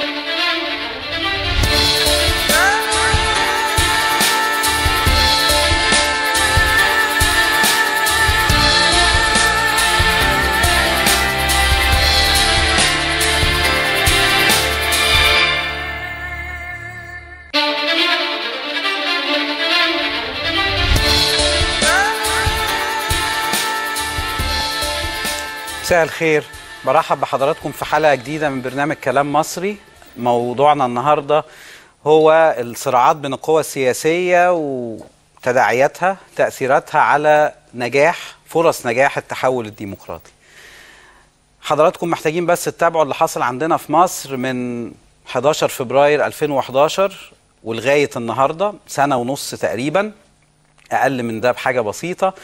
مساء الخير برحب بحضراتكم في حلقة جديدة من برنامج كلام مصري موضوعنا النهاردة هو الصراعات بين القوى السياسية وتداعياتها تأثيراتها على نجاح فرص نجاح التحول الديمقراطي حضراتكم محتاجين بس تتابعوا اللي حصل عندنا في مصر من 11 فبراير 2011 ولغاية النهاردة سنة ونص تقريبا أقل من ده بحاجة بسيطة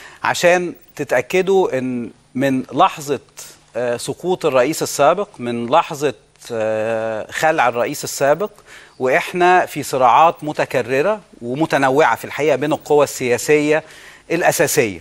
عشان تتأكدوا أن من لحظة آه، سقوط الرئيس السابق من لحظة آه، خلع الرئيس السابق وإحنا في صراعات متكررة ومتنوعة في الحقيقة بين القوى السياسية الأساسية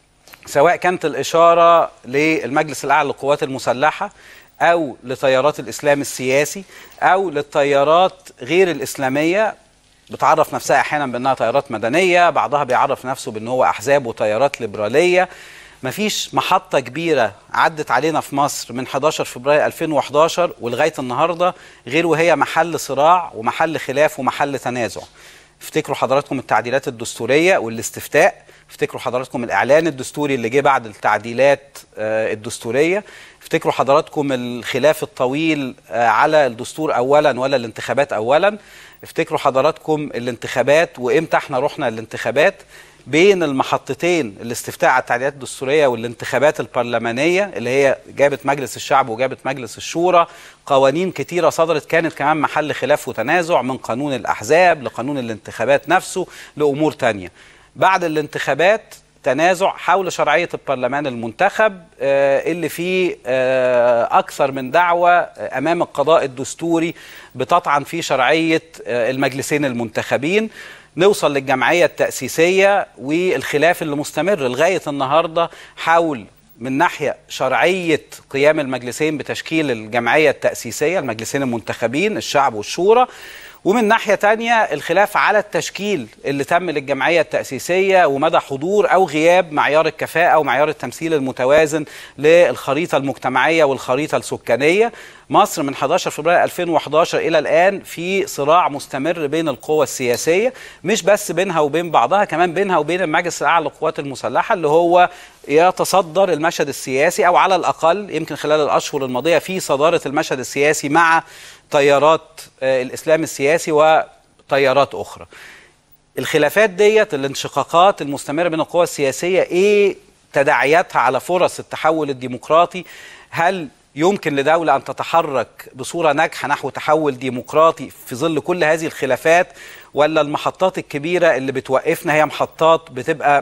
سواء كانت الإشارة للمجلس الأعلى للقوات المسلحة أو لتيارات الإسلام السياسي أو للتيارات غير الإسلامية بتعرف نفسها أحيانا بأنها تيارات مدنية بعضها بيعرف نفسه بأنه هو أحزاب وتيارات ليبرالية مفيش محطة كبيرة عدت علينا في مصر من 11 فبراير 2011 ولغاية النهاردة غير وهي محل صراع ومحل خلاف ومحل تنازع افتكروا حضراتكم التعديلات الدستورية والاستفتاء افتكروا حضراتكم الإعلان الدستوري اللي جه بعد التعديلات آه، الدستورية افتكروا حضراتكم الخلاف الطويل آه، على الدستور أولا ولا الانتخابات أولا افتكروا حضراتكم الانتخابات وإمتى احنا رحنا الانتخابات بين المحطتين الاستفتاء على التعديلات الدستوريه والانتخابات البرلمانيه اللي هي جابت مجلس الشعب وجابت مجلس الشورى قوانين كتيره صدرت كانت كمان محل خلاف وتنازع من قانون الاحزاب لقانون الانتخابات نفسه لامور تانية بعد الانتخابات تنازع حول شرعيه البرلمان المنتخب آه، اللي فيه آه، اكثر من دعوه آه، امام القضاء الدستوري بتطعن في شرعيه آه، المجلسين المنتخبين نوصل للجمعية التأسيسية والخلاف اللي مستمر لغاية النهاردة حول من ناحية شرعية قيام المجلسين بتشكيل الجمعية التأسيسية المجلسين المنتخبين الشعب والشورى ومن ناحية تانية الخلاف على التشكيل اللي تم للجمعية التأسيسية ومدى حضور أو غياب معيار الكفاءة ومعيار التمثيل المتوازن للخريطة المجتمعية والخريطة السكانية مصر من 11 فبراير 2011 إلى الآن في صراع مستمر بين القوى السياسية مش بس بينها وبين بعضها كمان بينها وبين المجلس الأعلى للقوات المسلحة اللي هو يتصدر المشهد السياسي أو على الأقل يمكن خلال الأشهر الماضية في صدارة المشهد السياسي مع تيارات آه، الإسلام السياسي وتيارات أخرى الخلافات ديت الانشقاقات المستمرة بين القوى السياسية إيه تداعياتها على فرص التحول الديمقراطي هل يمكن لدولة أن تتحرك بصورة ناجحة نحو تحول ديمقراطي في ظل كل هذه الخلافات ولا المحطات الكبيرة اللي بتوقفنا هي محطات بتبقى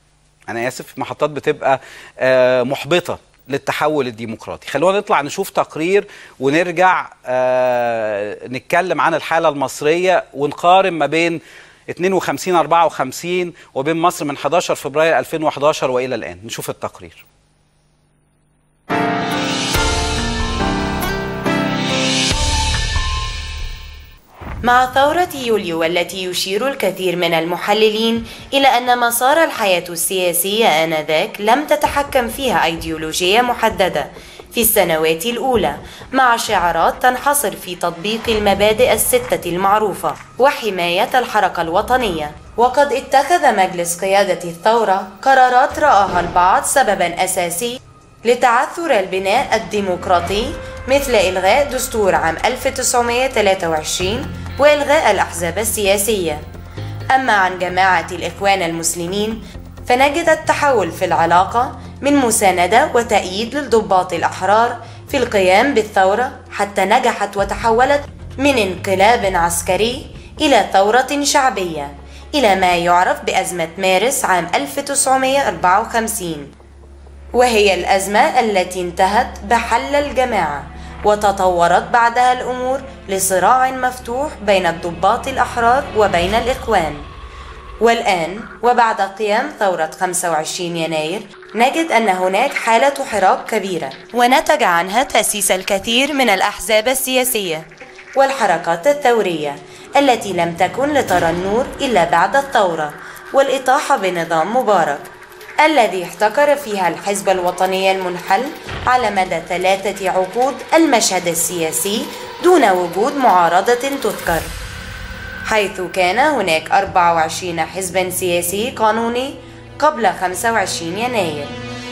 أنا آسف محطات بتبقى آه، محبطة للتحول الديمقراطي خلونا نطلع نشوف تقرير ونرجع آه، نتكلم عن الحالة المصرية ونقارن ما بين 52 54 وبين مصر من 11 فبراير 2011 والى الان نشوف التقرير مع ثورة يوليو والتي يشير الكثير من المحللين إلى أن مسار الحياة السياسية آنذاك لم تتحكم فيها أيديولوجية محددة في السنوات الأولى مع شعارات تنحصر في تطبيق المبادئ الستة المعروفة وحماية الحركة الوطنية وقد اتخذ مجلس قيادة الثورة قرارات رآها البعض سببا أساسي لتعثر البناء الديمقراطي مثل إلغاء دستور عام 1923 وإلغاء الأحزاب السياسية أما عن جماعة الإخوان المسلمين فنجد التحول في العلاقة من مساندة وتأييد للضباط الأحرار في القيام بالثورة حتى نجحت وتحولت من انقلاب عسكري إلى ثورة شعبية إلى ما يعرف بأزمة مارس عام 1954 وهي الأزمة التي انتهت بحل الجماعة وتطورت بعدها الأمور لصراع مفتوح بين الضباط الأحرار وبين الإخوان والآن وبعد قيام ثورة 25 يناير نجد أن هناك حالة حراك كبيرة ونتج عنها تأسيس الكثير من الأحزاب السياسية والحركات الثورية التي لم تكن لترى النور إلا بعد الثورة والإطاحة بنظام مبارك الذي احتكر فيها الحزب الوطني المنحل على مدى ثلاثة عقود المشهد السياسي دون وجود معارضة تذكر حيث كان هناك 24 حزبا سياسي قانوني قبل 25 يناير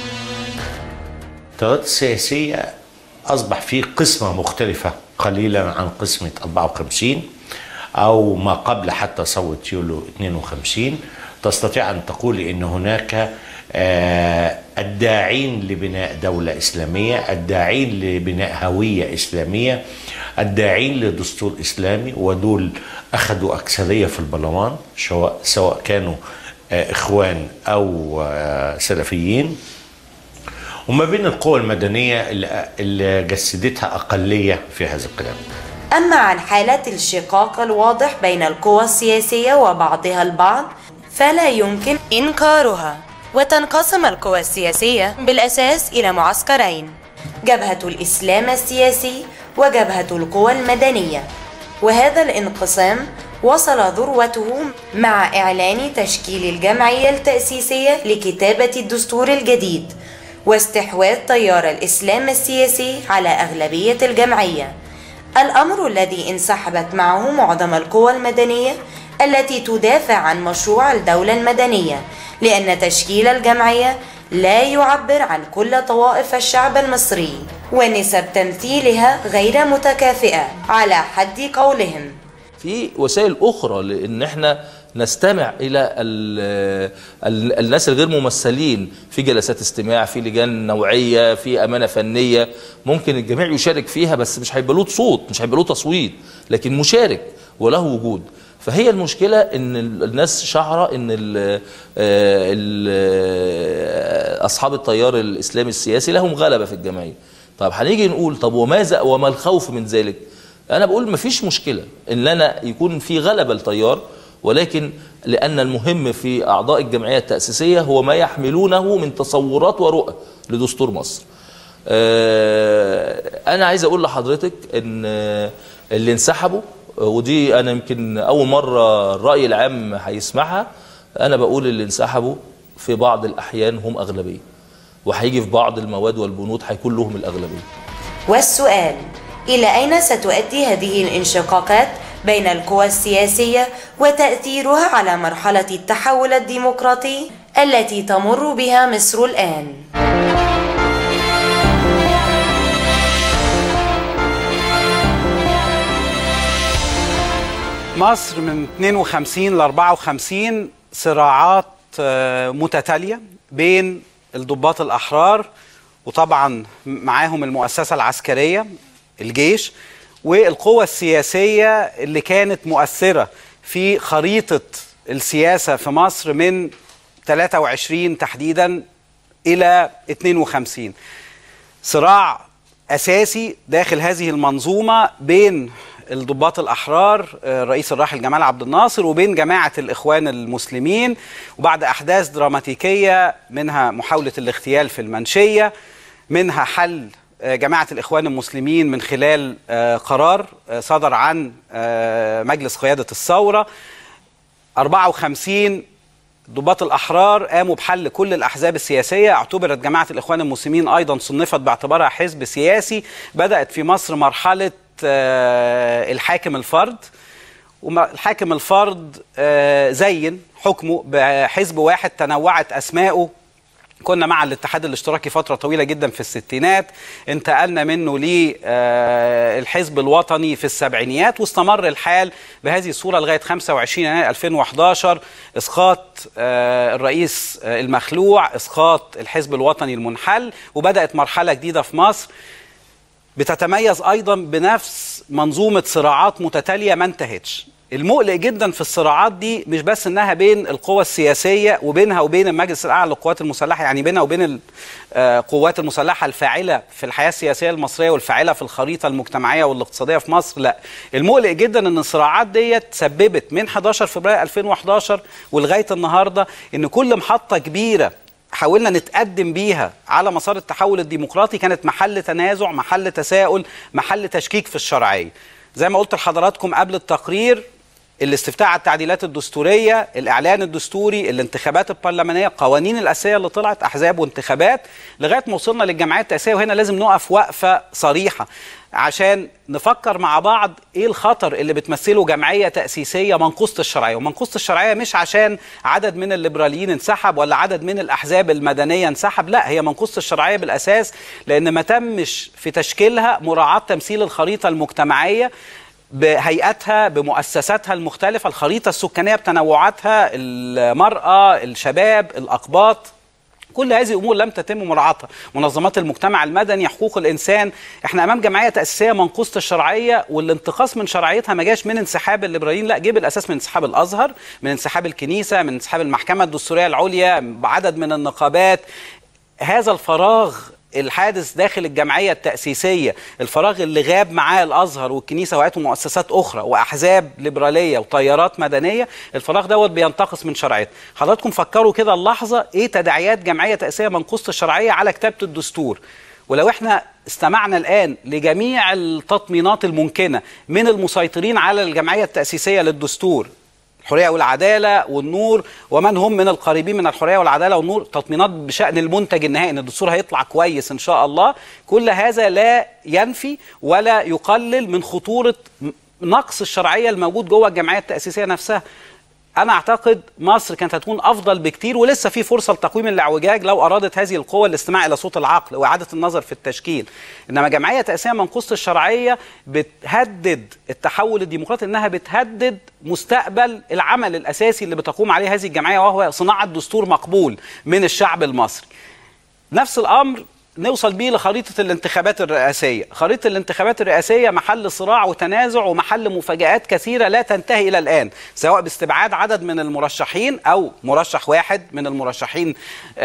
التيارات السياسية أصبح في قسمة مختلفة قليلا عن قسمة 54 أو ما قبل حتى ثورة يوليو 52 تستطيع أن تقول أن هناك آه، الداعين لبناء دولة إسلامية الداعين لبناء هوية إسلامية الداعين لدستور إسلامي ودول أخذوا أكثرية في البرلمان سواء سواء كانوا آه، إخوان أو آه، سلفيين وما بين القوى المدنية اللي- اللي جسدتها أقلية في هذا الكلام أما عن حالة الشقاق الواضح بين القوى السياسية وبعضها البعض فلا يمكن إنكارها وتنقسم القوى السياسية بالأساس إلى معسكرين جبهة الإسلام السياسي وجبهة القوى المدنية وهذا الانقسام وصل ذروته مع إعلان تشكيل الجمعية التأسيسية لكتابة الدستور الجديد واستحواذ تيار الإسلام السياسي على أغلبية الجمعية الأمر الذي انسحبت معه معظم القوى المدنية التي تدافع عن مشروع الدولة المدنية لأن تشكيل الجمعية لا يعبر عن كل طوائف الشعب المصري ونسب تمثيلها غير متكافئة على حد قولهم في وسائل اخرى لان احنا نستمع الى ال ال الناس الغير ممثلين في جلسات استماع في لجان نوعيه في امانه فنيه ممكن الجميع يشارك فيها بس مش هيبقى له صوت مش هيبقى له تصويت لكن مشارك وله وجود فهي المشكله ان ال- الناس شعره ان ال ال اصحاب التيار الاسلامي السياسي لهم غلبه في الجمعيه طب هنيجي نقول طب وماذا وما الخوف من ذلك انا بقول مفيش مشكله ان انا يكون في غلبه التيار ولكن لان المهم في اعضاء الجمعيه التاسيسيه هو ما يحملونه من تصورات ورؤى لدستور مصر آه، انا عايز اقول لحضرتك ان آه، اللي انسحبوا آه، ودي انا يمكن اول مره الراي العام هيسمعها انا بقول اللي انسحبوا في بعض الاحيان هم اغلبيه وهيجي في بعض المواد والبنود هيكون لهم الاغلبيه والسؤال إلى أين ستؤدي هذه الانشقاقات بين القوى السياسية وتأثيرها على مرحلة التحول الديمقراطي التي تمر بها مصر الآن؟ مصر من 52 ل 54 صراعات آه، متتالية بين الضباط الأحرار وطبعا معاهم المؤسسة العسكرية الجيش والقوى السياسية اللي كانت مؤثرة في خريطة السياسة في مصر من 23 تحديدا إلى 52 صراع اساسي داخل هذه المنظومه بين الضباط الاحرار آه، الرئيس الراحل جمال عبد الناصر وبين جماعه الاخوان المسلمين وبعد احداث دراماتيكيه منها محاوله الاغتيال في المنشيه منها حل آه، جماعه الاخوان المسلمين من خلال آه، قرار آه، صدر عن آه، مجلس قياده الثوره 54 ضباط الأحرار قاموا بحل كل الأحزاب السياسية اعتبرت جماعة الإخوان المسلمين أيضا صنفت باعتبارها حزب سياسي بدأت في مصر مرحلة آه، الحاكم الفرد والحاكم الفرد آه، زين حكمه بحزب واحد تنوعت أسماؤه كنا مع الاتحاد الاشتراكي فترة طويلة جدا في الستينات انتقلنا منه للحزب الوطني في السبعينيات واستمر الحال بهذه الصورة لغاية 25 يناير 2011 إسقاط آه، الرئيس آه، المخلوع إسقاط الحزب الوطني المنحل وبدأت مرحلة جديدة في مصر بتتميز ايضا بنفس منظومه صراعات متتاليه ما انتهتش المقلق جدا في الصراعات دي مش بس انها بين القوى السياسيه وبينها وبين المجلس الاعلى للقوات المسلحه يعني بينها وبين القوات المسلحه الفاعله في الحياه السياسيه المصريه والفاعله في الخريطه المجتمعيه والاقتصاديه في مصر لا المقلق جدا ان الصراعات ديت سببت من 11 فبراير 2011 ولغايه النهارده ان كل محطه كبيره حاولنا نتقدم بيها على مسار التحول الديمقراطي كانت محل تنازع محل تساؤل محل تشكيك في الشرعيه زي ما قلت لحضراتكم قبل التقرير الاستفتاء على التعديلات الدستورية الإعلان الدستوري الانتخابات البرلمانية القوانين الأساسية اللي طلعت أحزاب وانتخابات لغاية ما وصلنا للجمعيات التأسيسية وهنا لازم نقف وقفة صريحة عشان نفكر مع بعض ايه الخطر اللي بتمثله جمعيه تاسيسيه منقوصه الشرعيه ومنقوصه الشرعيه مش عشان عدد من الليبراليين انسحب ولا عدد من الاحزاب المدنيه انسحب لا هي منقوصه الشرعيه بالاساس لان ما تمش في تشكيلها مراعاه تمثيل الخريطه المجتمعيه بهيئاتها بمؤسساتها المختلفة الخريطة السكانية بتنوعاتها المرأة الشباب الأقباط كل هذه امور لم تتم مراعاتها منظمات المجتمع المدني حقوق الانسان احنا امام جمعيه تاسيسيه منقوصه الشرعيه والانتقاص من شرعيتها ما جاش من انسحاب الليبراليين لا جه بالاساس من انسحاب الازهر من انسحاب الكنيسه من انسحاب المحكمه الدستوريه العليا بعدد من النقابات هذا الفراغ الحادث داخل الجمعية التأسيسية الفراغ اللي غاب معاه الأزهر والكنيسة وقعته مؤسسات أخرى وأحزاب ليبرالية وتيارات مدنية الفراغ دوت بينتقص من شرعيته حضراتكم فكروا كده اللحظة إيه تداعيات جمعية تأسيسية منقوصة الشرعية على كتابة الدستور ولو احنا استمعنا الآن لجميع التطمينات الممكنة من المسيطرين على الجمعية التأسيسية للدستور الحريه والعداله والنور ومن هم من القريبين من الحريه والعداله والنور تطمينات بشان المنتج النهائي ان الدستور هيطلع كويس ان شاء الله كل هذا لا ينفي ولا يقلل من خطوره نقص الشرعيه الموجود جوه الجمعيه التاسيسيه نفسها انا اعتقد مصر كانت هتكون افضل بكتير ولسه في فرصه لتقويم الاعوجاج لو ارادت هذه القوه الاستماع الى صوت العقل واعاده النظر في التشكيل انما جمعيه تاسيسيه منقوصه الشرعيه بتهدد التحول الديمقراطي انها بتهدد مستقبل العمل الاساسي اللي بتقوم عليه هذه الجمعيه وهو صناعه دستور مقبول من الشعب المصري نفس الامر نوصل بيه لخريطة الانتخابات الرئاسية خريطة الانتخابات الرئاسية محل صراع وتنازع ومحل مفاجآت كثيرة لا تنتهي إلى الآن سواء باستبعاد عدد من المرشحين أو مرشح واحد من المرشحين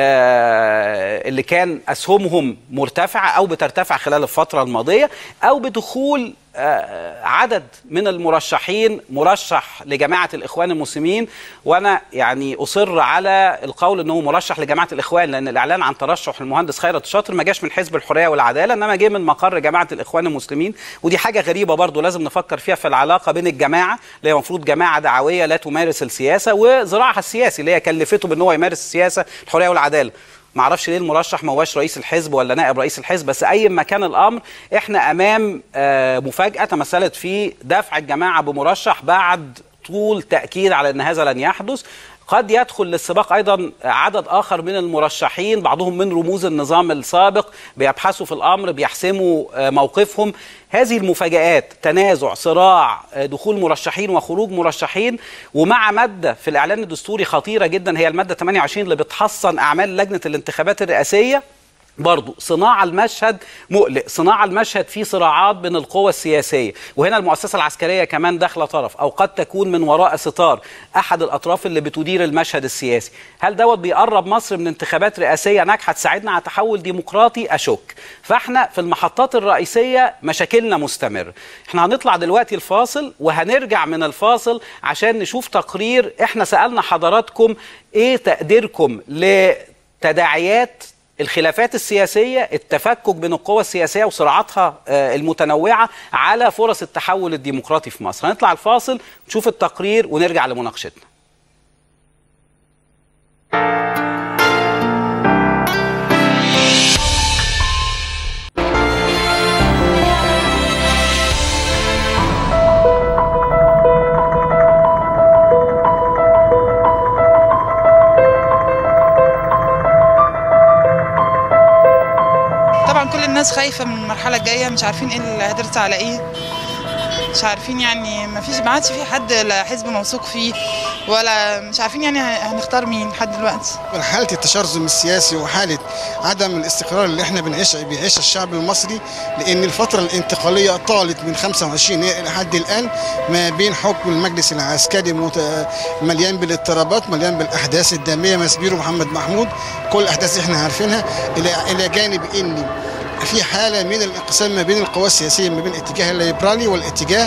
آه اللي كان أسهمهم مرتفعة أو بترتفع خلال الفترة الماضية أو بدخول عدد من المرشحين مرشح لجماعة الإخوان المسلمين وأنا يعني أصر على القول أنه مرشح لجماعة الإخوان لأن الإعلان عن ترشح المهندس خيرت الشاطر ما جاش من حزب الحرية والعدالة إنما جه من مقر جماعة الإخوان المسلمين ودي حاجة غريبة برضو لازم نفكر فيها في العلاقة بين الجماعة اللي هي المفروض جماعة دعوية لا تمارس السياسة وذراعها السياسي اللي هي كلفته بأن هو يمارس السياسة الحرية والعدالة ما اعرفش ليه المرشح ما هوش رئيس الحزب ولا نائب رئيس الحزب بس اي ما كان الامر احنا امام مفاجاه تمثلت في دفع الجماعه بمرشح بعد طول تاكيد على ان هذا لن يحدث قد يدخل للسباق ايضا عدد اخر من المرشحين بعضهم من رموز النظام السابق بيبحثوا في الامر بيحسموا موقفهم هذه المفاجآت تنازع صراع دخول مرشحين وخروج مرشحين ومع مادة في الإعلان الدستوري خطيرة جدا هي المادة 28 اللي بتحصن أعمال لجنة الانتخابات الرئاسية برضو صناعة المشهد مقلق صناعة المشهد فيه صراعات بين القوى السياسية وهنا المؤسسة العسكرية كمان داخلة طرف أو قد تكون من وراء ستار أحد الأطراف اللي بتدير المشهد السياسي هل دوت بيقرب مصر من انتخابات رئاسية ناجحة تساعدنا على تحول ديمقراطي أشك فاحنا في المحطات الرئيسية مشاكلنا مستمر احنا هنطلع دلوقتي الفاصل وهنرجع من الفاصل عشان نشوف تقرير احنا سألنا حضراتكم ايه تقديركم لتداعيات الخلافات السياسية التفكك بين القوى السياسية وصراعاتها المتنوعة على فرص التحول الديمقراطي في مصر هنطلع الفاصل نشوف التقرير ونرجع لمناقشتنا الناس خايفه من المرحله الجايه مش عارفين ايه اللي هترسى على ايه مش عارفين يعني ما فيش ما عادش في حد لا حزب موثوق فيه ولا مش عارفين يعني هنختار مين لحد دلوقتي حاله التشرذم السياسي وحاله عدم الاستقرار اللي احنا بنعيشها بيعيشها الشعب المصري لان الفتره الانتقاليه طالت من 25 الى حد الان ما بين حكم المجلس العسكري مليان بالاضطرابات مليان بالاحداث الداميه مسبير محمد محمود كل الاحداث احنا عارفينها الى الى جانب ان في حالة من الانقسام ما بين القوى السياسية ما بين الاتجاه الليبرالي والاتجاه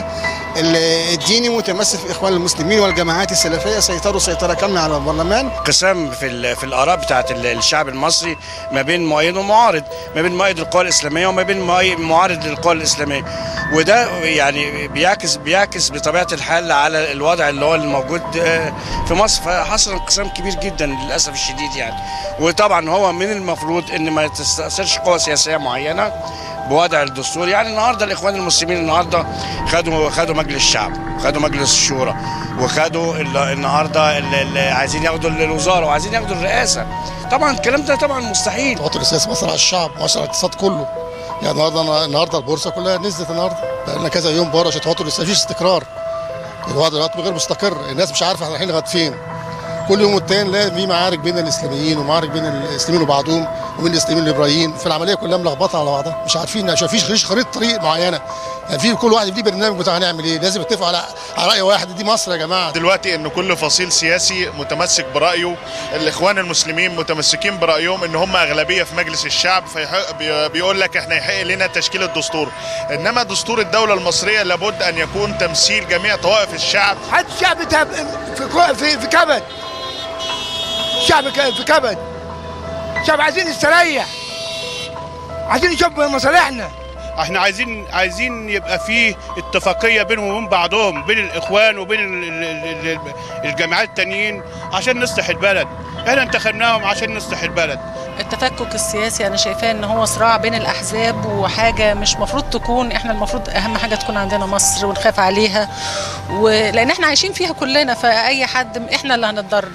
ال- الديني متمثل في اخوان المسلمين والجماعات السلفيه سيطروا سيطره كامله على البرلمان انقسام في ال- في الاراء بتاعت ال- الشعب المصري ما بين مؤيد ومعارض ما بين مؤيد للقوى الاسلاميه وما بين مؤيد- معارض للقوى الاسلاميه وده يعني بيعكس بيعكس بطبيعه الحال على الوضع اللي هو الموجود آه، في مصر فحصل انقسام كبير جدا للاسف الشديد يعني وطبعا هو من المفروض ان ما تستاثرش قوى سياسيه معينه بوضع الدستور يعني النهارده الاخوان المسلمين النهارده خدوا خدوا مجلس الشعب خدوا مجلس الشورى وخدوا ال- النهارده ال- ال- عايزين ياخدوا الوزاره وعايزين ياخدوا الرئاسه طبعا الكلام ده طبعا مستحيل توتر السياسي مصر على الشعب ومصر على الاقتصاد كله يعني النهارده النهارده البورصه كلها نزلت النهارده بقى لنا كذا يوم بره عشان توتر السياسي مفيش استقرار الوضع دلوقتي غير مستقر الناس مش عارفه احنا رايحين لغايه فين كل يوم والتاني لا في معارك بين الاسلاميين ومعارك بين الاسلاميين وبعضهم وبين الاسلاميين والابراهيميين في العمليه كلها ملخبطه على بعضها مش عارفين مش فيش فيش خريطه طريق معينه يعني في كل واحد ليه برنامج بتاع هنعمل ايه لازم يتفقوا على على راي واحد دي مصر يا جماعه دلوقتي ان كل فصيل سياسي متمسك برايه الاخوان المسلمين متمسكين برايهم ان هم اغلبيه في مجلس الشعب فبيقول لك احنا يحق لنا تشكيل الدستور انما دستور الدوله المصريه لابد ان يكون تمثيل جميع طوائف الشعب حتى الشعب تعب في كو- في في كبد الشعب ك- في كبد الشعب عايزين نستريح عايزين نشوف مصالحنا احنا عايزين عايزين يبقى في اتفاقيه بينهم وبين بعضهم بين الاخوان وبين ال- ال- ال- الجماعات التانيين عشان نصلح البلد احنا انتخبناهم عشان نصلح البلد التفكك السياسي انا شايفاه ان هو صراع بين الاحزاب وحاجه مش مفروض تكون احنا المفروض اهم حاجه تكون عندنا مصر ونخاف عليها ولان احنا عايشين فيها كلنا فاي حد احنا اللي هنتضرر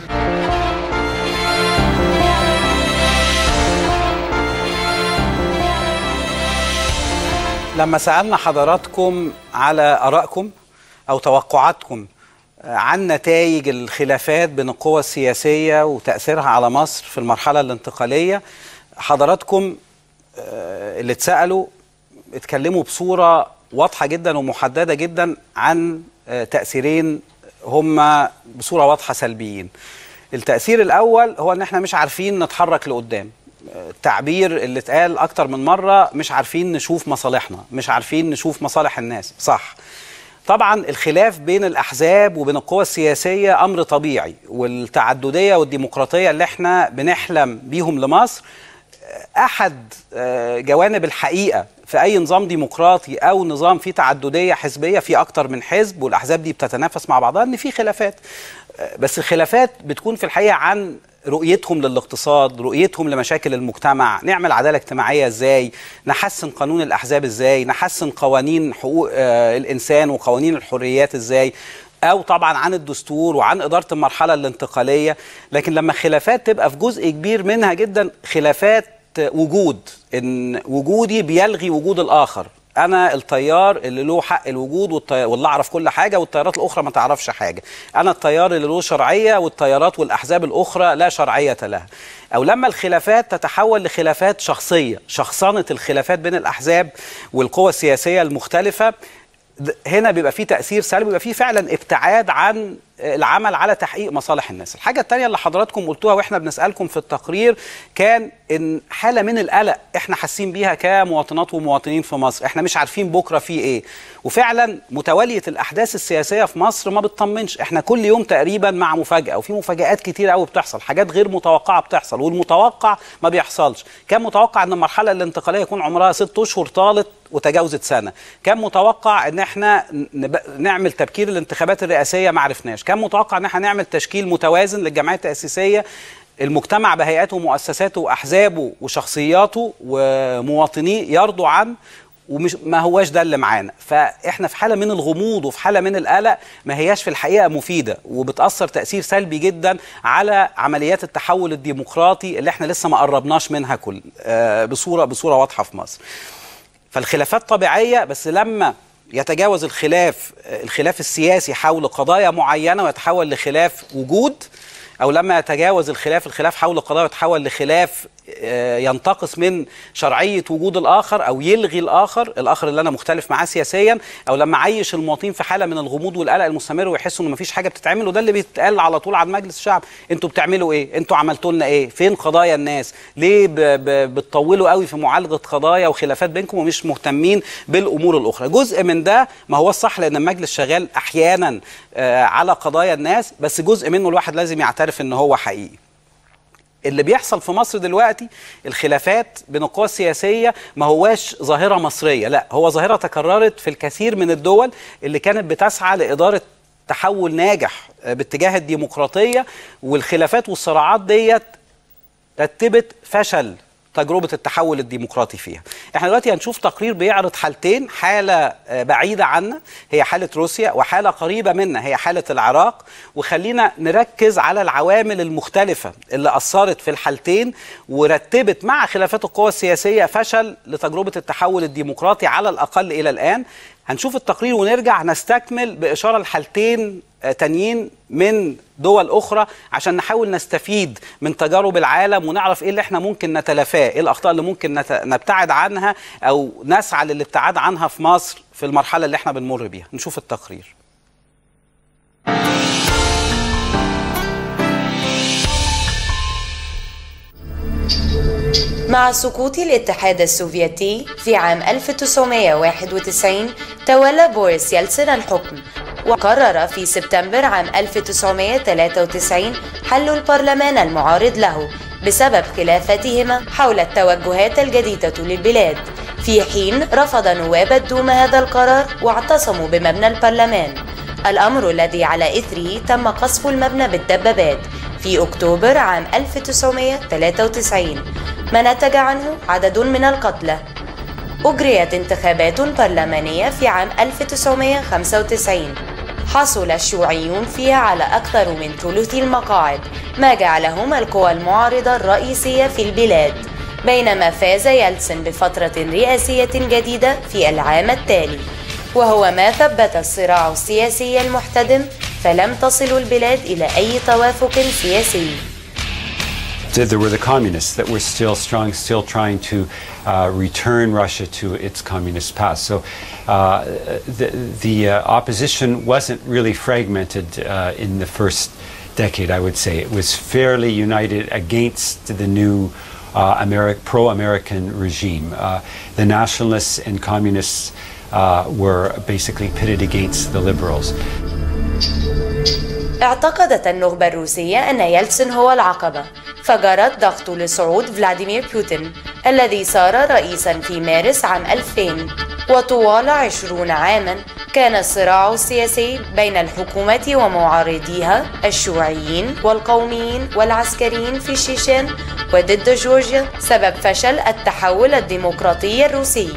لما سألنا حضراتكم على آرائكم أو توقعاتكم عن نتائج الخلافات بين القوى السياسية وتأثيرها على مصر في المرحلة الانتقالية حضراتكم آه، اللي اتسألوا اتكلموا بصورة واضحة جدا ومحددة جدا عن آه، تأثيرين هما بصورة واضحة سلبيين التأثير الأول هو إن احنا مش عارفين نتحرك لقدام التعبير اللي اتقال اكتر من مره مش عارفين نشوف مصالحنا مش عارفين نشوف مصالح الناس صح طبعا الخلاف بين الاحزاب وبين القوى السياسيه امر طبيعي والتعدديه والديمقراطيه اللي احنا بنحلم بيهم لمصر احد آه، جوانب الحقيقه في اي نظام ديمقراطي او نظام فيه تعدديه حزبيه في اكتر من حزب والاحزاب دي بتتنافس مع بعضها ان في خلافات آه، بس الخلافات بتكون في الحقيقه عن رؤيتهم للاقتصاد رؤيتهم لمشاكل المجتمع نعمل عداله اجتماعيه ازاي نحسن قانون الاحزاب ازاي نحسن قوانين حقوق آه، الانسان وقوانين الحريات ازاي او طبعا عن الدستور وعن اداره المرحله الانتقاليه لكن لما خلافات تبقى في جزء كبير منها جدا خلافات وجود ان وجودي بيلغي وجود الاخر انا الطيار اللي له حق الوجود والطي... واللي اعرف كل حاجه والطيارات الاخرى ما تعرفش حاجه انا الطيار اللي له شرعيه والطيارات والاحزاب الاخرى لا شرعيه لها او لما الخلافات تتحول لخلافات شخصيه شخصنه الخلافات بين الاحزاب والقوى السياسيه المختلفه د- هنا بيبقى فيه تأثير سلبي بيبقى فيه فعلا ابتعاد عن العمل على تحقيق مصالح الناس الحاجة التانية اللي حضراتكم قلتوها واحنا بنسألكم في التقرير كان ان حالة من القلق احنا حاسين بيها كمواطنات ومواطنين في مصر احنا مش عارفين بكرة في ايه وفعلا متوالية الاحداث السياسية في مصر ما بتطمنش احنا كل يوم تقريبا مع مفاجأة وفي مفاجآت كتير قوي بتحصل حاجات غير متوقعة بتحصل والمتوقع ما بيحصلش كان متوقع ان المرحلة الانتقالية يكون عمرها ست اشهر طالت وتجاوزت سنة كان متوقع ان احنا نب... نعمل تبكير الانتخابات الرئاسية ما عرفناش كان متوقع ان احنا نعمل تشكيل متوازن للجمعية التأسيسية المجتمع بهيئاته ومؤسساته واحزابه وشخصياته ومواطنيه يرضوا عن ومش ما هواش ده اللي معانا فاحنا في حاله من الغموض وفي حاله من القلق ما هياش في الحقيقه مفيده وبتاثر تاثير سلبي جدا على عمليات التحول الديمقراطي اللي احنا لسه ما قربناش منها كل آه بصوره بصوره واضحه في مصر فالخلافات طبيعيه بس لما يتجاوز الخلاف الخلاف السياسي حول قضايا معينه ويتحول لخلاف وجود او لما يتجاوز الخلاف الخلاف حول القضاء يتحول لخلاف آه، ينتقص من شرعيه وجود الاخر او يلغي الاخر الاخر اللي انا مختلف معاه سياسيا او لما عيش المواطنين في حاله من الغموض والقلق المستمر ويحسوا ان مفيش حاجه بتتعمل وده اللي بيتقال على طول عن مجلس الشعب انتوا بتعملوا ايه انتوا عملتوا لنا ايه فين قضايا الناس ليه ب- ب- بتطولوا قوي في معالجه قضايا وخلافات بينكم ومش مهتمين بالامور الاخرى جزء من ده ما هو الصح لان المجلس شغال احيانا آه، على قضايا الناس بس جزء منه الواحد لازم يعترف ان هو حقيقي اللي بيحصل في مصر دلوقتي الخلافات بين القوى السياسية ما هواش ظاهرة مصرية لا هو ظاهرة تكررت في الكثير من الدول اللي كانت بتسعى لإدارة تحول ناجح آه، باتجاه الديمقراطية والخلافات والصراعات ديت رتبت فشل تجربة التحول الديمقراطي فيها احنا دلوقتي هنشوف تقرير بيعرض حالتين حالة آه، بعيدة عنا هي حالة روسيا وحالة قريبة منا هي حالة العراق وخلينا نركز على العوامل المختلفة اللي أثرت في الحالتين ورتبت مع خلافات القوى السياسية فشل لتجربة التحول الديمقراطي على الأقل إلى الآن هنشوف التقرير ونرجع نستكمل بإشارة لحالتين آه، تانيين من دول أخرى عشان نحاول نستفيد من تجارب العالم ونعرف إيه اللي إحنا ممكن نتلافاه إيه الأخطاء اللي ممكن نت... نبتعد عنها أو نسعى للابتعاد عنها في مصر في المرحلة اللي إحنا بنمر بيها نشوف التقرير مع سقوط الاتحاد السوفيتي في عام 1991 تولى بوريس يلتسن الحكم وقرر في سبتمبر عام 1993 حل البرلمان المعارض له بسبب خلافتهما حول التوجهات الجديدة للبلاد في حين رفض نواب الدوما هذا القرار واعتصموا بمبنى البرلمان الأمر الذي على إثره تم قصف المبنى بالدبابات في أكتوبر عام 1993 ما نتج عنه عدد من القتلى أجريت انتخابات برلمانية في عام 1995 حصل الشيوعيون فيها على أكثر من ثلث المقاعد ما جعلهم القوى المعارضة الرئيسية في البلاد بينما فاز يلتسن بفترة رئاسية جديدة في العام التالي وهو ما ثبت الصراع السياسي المحتدم فلم تصل البلاد إلى أي توافق سياسي There were the communists that were still strong, still trying to uh, return Russia to its communist past. So uh, the, the uh, opposition wasn't really fragmented uh, in the first decade, I would say. It was fairly united against the new uh, Ameri- pro American regime. Uh, the nationalists and communists uh, were basically pitted against the liberals. اعتقدت النخبة الروسية أن يلتسن هو العقبة فجرت ضغط لصعود فلاديمير بوتين الذي صار رئيسا في مارس عام 2000 وطوال عشرون عاما كان الصراع السياسي بين الحكومة ومعارضيها الشيوعيين والقوميين والعسكريين في الشيشان وضد جورجيا سبب فشل التحول الديمقراطي الروسي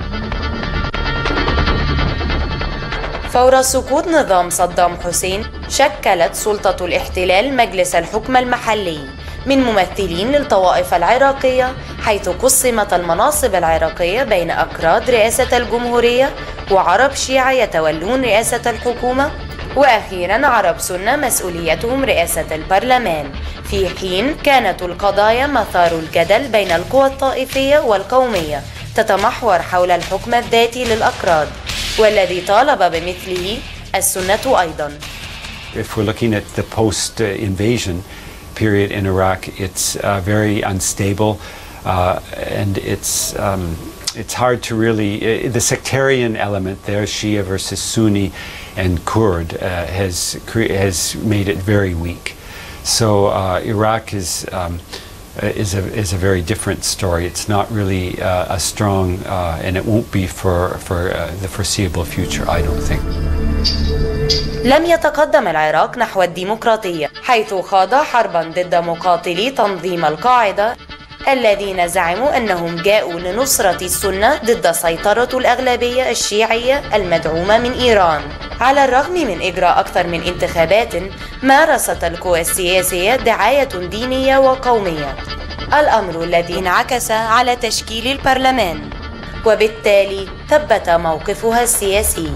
فور سقوط نظام صدام حسين شكلت سلطة الاحتلال مجلس الحكم المحلي من ممثلين للطوائف العراقية حيث قسمت المناصب العراقية بين أكراد رئاسة الجمهورية وعرب شيعة يتولون رئاسة الحكومة وأخيرا عرب سنة مسؤوليتهم رئاسة البرلمان في حين كانت القضايا مثار الجدل بين القوى الطائفية والقومية تتمحور حول الحكم الذاتي للأكراد والذي طالب بمثله السنة أيضا If we're looking at the post uh, invasion period in Iraq, it's uh, very unstable uh, and it's, um, it's hard to really. Uh, the sectarian element there, Shia versus Sunni and Kurd, uh, has, cre- has made it very weak. So uh, Iraq is. Um, uh, is a, is a very different story. It's not really uh, a strong, uh, and it won't be for, for uh, the foreseeable future, I don't think. لم يتقدم العراق نحو الديمقراطية حيث خاض حربا ضد مقاتلي تنظيم القاعدة الذين زعموا أنهم جاءوا لنصرة السنة ضد سيطرة الأغلبية الشيعية المدعومة من إيران على الرغم من إجراء أكثر من انتخابات مارست القوى السياسية دعاية دينية وقومية الأمر الذي انعكس على تشكيل البرلمان وبالتالي ثبت موقفها السياسي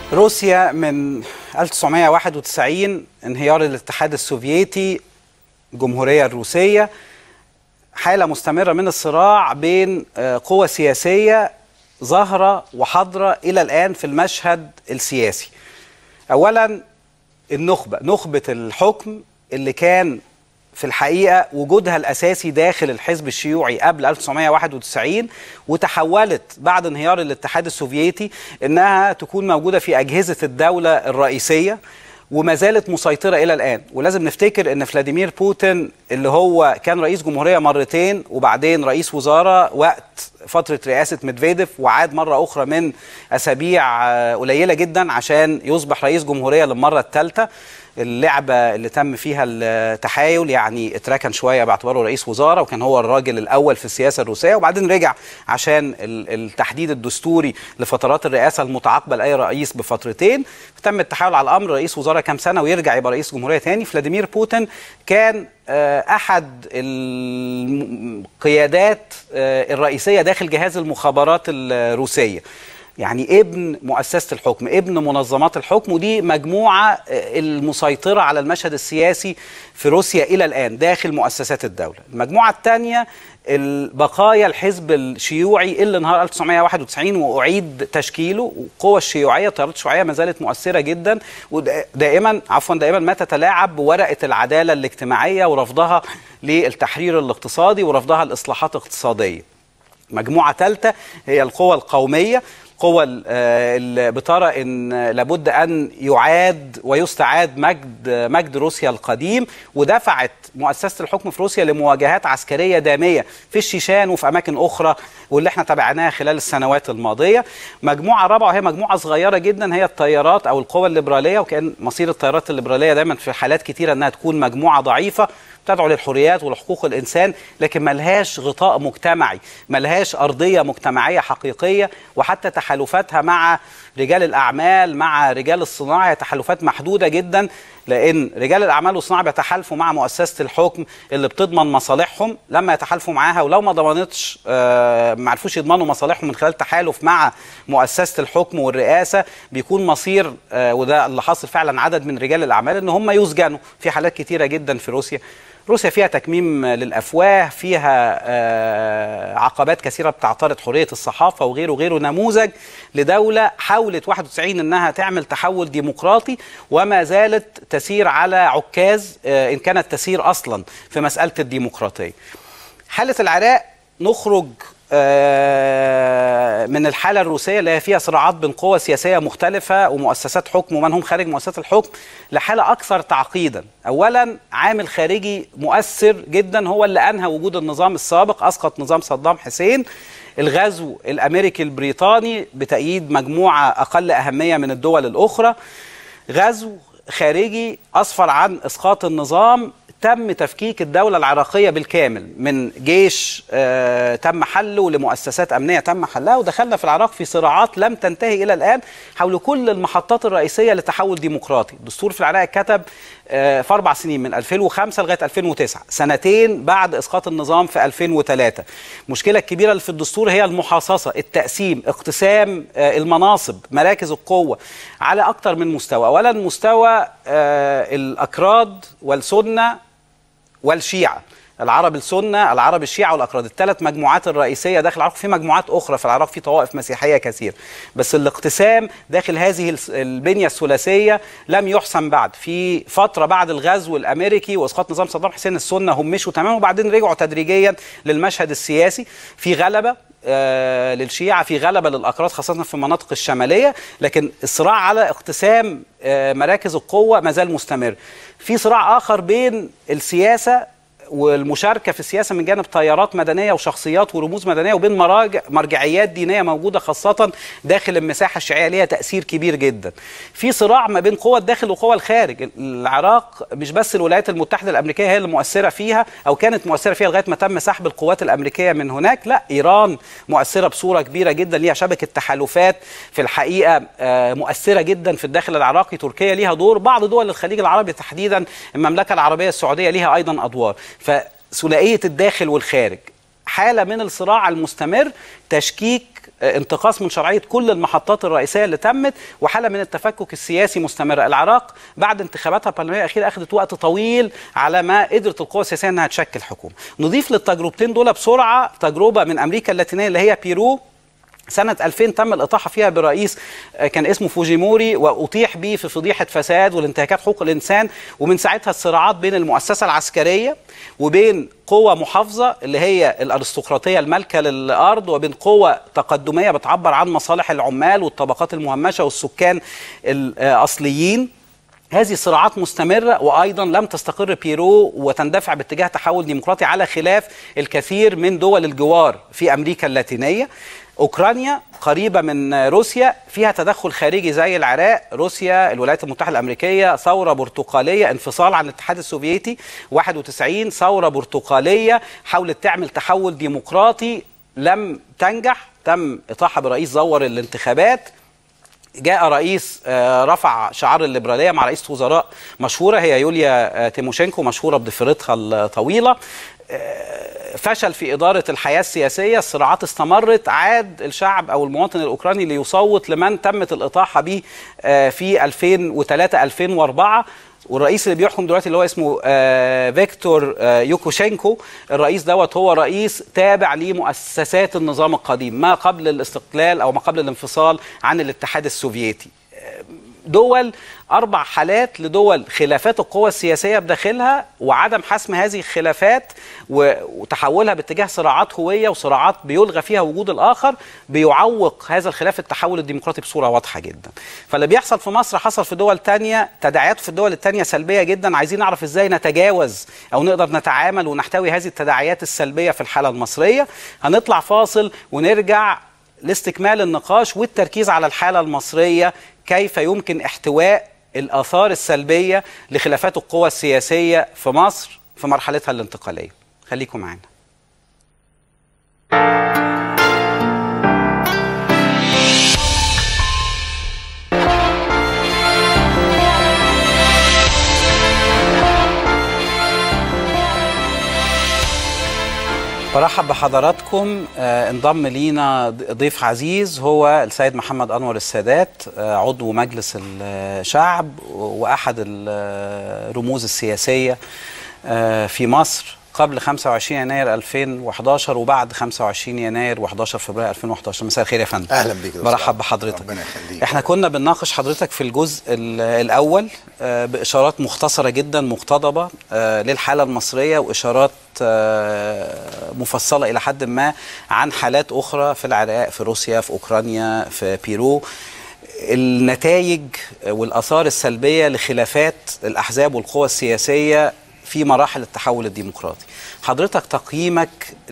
روسيا من 1991 انهيار الاتحاد السوفيتي الجمهورية الروسية حالة مستمرة من الصراع بين آه، قوى سياسية ظاهرة وحاضرة إلى الآن في المشهد السياسي أولا النخبة نخبة الحكم اللي كان في الحقيقة وجودها الأساسي داخل الحزب الشيوعي قبل 1991 وتحولت بعد انهيار الاتحاد السوفيتي إنها تكون موجودة في أجهزة الدولة الرئيسية وما زالت مسيطرة إلى الآن ولازم نفتكر أن فلاديمير بوتين اللي هو كان رئيس جمهورية مرتين وبعدين رئيس وزارة وقت فترة رئاسة ميدفيديف وعاد مرة أخرى من أسابيع آه، قليلة جدا عشان يصبح رئيس جمهورية للمرة الثالثة اللعبة اللي تم فيها التحايل يعني اتركن شوية باعتباره رئيس وزارة وكان هو الراجل الأول في السياسة الروسية وبعدين رجع عشان ال- التحديد الدستوري لفترات الرئاسة المتعاقبة لأي رئيس بفترتين فتم التحايل على الأمر رئيس وزارة كام سنة ويرجع يبقى رئيس جمهورية تاني فلاديمير بوتين كان آه، أحد القيادات آه، الرئيسية داخل جهاز المخابرات الروسية يعني ابن مؤسسة الحكم ابن منظمات الحكم ودي مجموعة آه، المسيطرة على المشهد السياسي في روسيا إلى الآن داخل مؤسسات الدولة المجموعة الثانية البقايا الحزب الشيوعي اللي انهار 1991 وأعيد تشكيله والقوى الشيوعية التيارات الشيوعية ما زالت مؤثرة جدا ودائما عفوا دائما ما تتلاعب بورقة العدالة الاجتماعية ورفضها للتحرير الاقتصادي ورفضها الإصلاحات الاقتصادية مجموعة ثالثة هي القوى القومية القوى ال- آه، اللي بترى ان لابد ان يعاد ويستعاد مجد مجد روسيا القديم ودفعت مؤسسه الحكم في روسيا لمواجهات عسكريه داميه في الشيشان وفي اماكن اخرى واللي احنا تابعناها خلال السنوات الماضيه. مجموعه رابعه وهي مجموعه صغيره جدا هي التيارات او القوى الليبراليه وكان مصير التيارات الليبراليه دايما في حالات كثيره انها تكون مجموعه ضعيفه تدعو للحريات ولحقوق الانسان لكن ملهاش غطاء مجتمعي ملهاش ارضيه مجتمعيه حقيقيه وحتى تحالفاتها مع رجال الاعمال مع رجال الصناعه هي تحالفات محدوده جدا لان رجال الاعمال والصناعه بيتحالفوا مع مؤسسه الحكم اللي بتضمن مصالحهم لما يتحالفوا معاها ولو ما ضمنتش آه، ما عرفوش يضمنوا مصالحهم من خلال تحالف مع مؤسسه الحكم والرئاسه بيكون مصير آه، وده اللي حاصل فعلا عدد من رجال الاعمال ان هم يسجنوا في حالات كتيره جدا في روسيا روسيا فيها تكميم للافواه فيها آه، عقبات كثيره بتعترض حريه الصحافه وغيره وغيره نموذج لدوله حاولت 91 انها تعمل تحول ديمقراطي وما زالت تسير على عكاز آه، ان كانت تسير اصلا في مساله الديمقراطيه. حاله العراق نخرج آه، من الحاله الروسيه اللي هي فيها صراعات بين قوى سياسيه مختلفه ومؤسسات حكم ومن هم خارج مؤسسات الحكم لحاله اكثر تعقيدا. اولا عامل خارجي مؤثر جدا هو اللي انهى وجود النظام السابق اسقط نظام صدام حسين. الغزو الامريكي البريطاني بتأييد مجموعه اقل اهميه من الدول الاخرى. غزو خارجي اسفر عن اسقاط النظام تم تفكيك الدولة العراقية بالكامل من جيش آه تم حله لمؤسسات أمنية تم حلها ودخلنا في العراق في صراعات لم تنتهي إلى الآن حول كل المحطات الرئيسية لتحول ديمقراطي الدستور في العراق كتب آه في أربع سنين من 2005 لغاية 2009 سنتين بعد إسقاط النظام في 2003 المشكلة الكبيرة اللي في الدستور هي المحاصصة التقسيم اقتسام آه المناصب مراكز القوة على أكثر من مستوى أولا مستوى آه الأكراد والسنة والشيعة العرب السنة العرب الشيعة والأكراد الثلاث مجموعات الرئيسية داخل العراق في مجموعات أخرى في العراق في طوائف مسيحية كثير بس الاقتسام داخل هذه الس- البنية الثلاثية لم يحسم بعد في فترة بعد الغزو الأمريكي وإسقاط نظام صدام حسين السنة همشوا تماما وبعدين رجعوا تدريجيا للمشهد السياسي في غلبة آه، للشيعة في غلبة للأكراد خاصة في المناطق الشمالية لكن الصراع على اقتسام آه، مراكز القوة ما زال مستمر في صراع آخر بين السياسة والمشاركه في السياسه من جانب تيارات مدنيه وشخصيات ورموز مدنيه وبين مراجع مرجعيات دينيه موجوده خاصه داخل المساحه الشيعيه ليها تاثير كبير جدا. في صراع ما بين قوى الداخل وقوى الخارج، العراق مش بس الولايات المتحده الامريكيه هي اللي مؤثره فيها او كانت مؤثره فيها لغايه ما تم سحب القوات الامريكيه من هناك، لا ايران مؤثره بصوره كبيره جدا ليها شبكه تحالفات في الحقيقه آه، مؤثره جدا في الداخل العراقي، تركيا ليها دور، بعض دول الخليج العربي تحديدا المملكه العربيه السعوديه ليها ايضا ادوار. فثنائيه الداخل والخارج حاله من الصراع المستمر تشكيك آه، انتقاص من شرعيه كل المحطات الرئيسيه اللي تمت وحاله من التفكك السياسي مستمره العراق بعد انتخاباتها البرلمانيه الاخيره اخذت وقت طويل على ما قدرت القوى السياسيه انها تشكل حكومه نضيف للتجربتين دول بسرعه تجربه من امريكا اللاتينيه اللي هي بيرو سنة 2000 تم الإطاحة فيها برئيس آه، كان اسمه فوجيموري وأطيح به في فضيحة فساد والانتهاكات حقوق الإنسان ومن ساعتها الصراعات بين المؤسسة العسكرية وبين قوة محافظة اللي هي الأرستقراطية المالكة للأرض وبين قوة تقدمية بتعبر عن مصالح العمال والطبقات المهمشة والسكان الأصليين هذه صراعات مستمرة وأيضا لم تستقر بيرو وتندفع باتجاه تحول ديمقراطي على خلاف الكثير من دول الجوار في أمريكا اللاتينية أوكرانيا قريبة من روسيا فيها تدخل خارجي زي العراق روسيا الولايات المتحدة الأمريكية ثورة برتقالية انفصال عن الاتحاد السوفيتي 91 ثورة برتقالية حاولت تعمل تحول ديمقراطي لم تنجح تم إطاحة برئيس زور الانتخابات جاء رئيس آه، رفع شعار الليبراليه مع رئيسه وزراء مشهوره هي يوليا آه، تيموشينكو مشهوره بضفيرتها الطويله آه، فشل في إدارة الحياة السياسية الصراعات استمرت عاد الشعب أو المواطن الأوكراني ليصوت لمن تمت الإطاحة به آه، في 2003-2004 والرئيس اللي بيحكم دلوقتي اللي هو اسمه آه، فيكتور آه، يوكوشينكو الرئيس دوت هو رئيس تابع لمؤسسات النظام القديم ما قبل الاستقلال أو ما قبل الانفصال عن الاتحاد السوفيتي دول أربع حالات لدول خلافات القوى السياسية بداخلها وعدم حسم هذه الخلافات و- وتحولها باتجاه صراعات هوية وصراعات بيلغى فيها وجود الآخر بيعوق هذا الخلاف التحول الديمقراطي بصورة واضحة جدا فاللي بيحصل في مصر حصل في دول تانية تداعياته في الدول التانية سلبية جدا عايزين نعرف ازاي نتجاوز أو نقدر نتعامل ونحتوي هذه التداعيات السلبية في الحالة المصرية هنطلع فاصل ونرجع لاستكمال النقاش والتركيز على الحالة المصرية كيف يمكن احتواء الآثار السلبية لخلافات القوى السياسية في مصر في مرحلتها الانتقالية خليكم معانا برحب بحضراتكم آه، انضم لينا ضيف عزيز هو السيد محمد انور السادات آه، عضو مجلس الشعب واحد الرموز السياسيه آه، في مصر قبل 25 يناير 2011 وبعد 25 يناير و11 فبراير 2011 مساء الخير يا فندم اهلا بيك يا برحب أستاذ. بحضرتك ربنا يخليك احنا كنا بنناقش حضرتك في الجزء ال- الاول آه، باشارات مختصره جدا مقتضبه آه، للحاله المصريه واشارات آه، مفصله الى حد ما عن حالات اخرى في العراق في روسيا في اوكرانيا في بيرو النتائج والاثار السلبيه لخلافات الاحزاب والقوى السياسيه في مراحل التحول الديمقراطي حضرتك تقييمك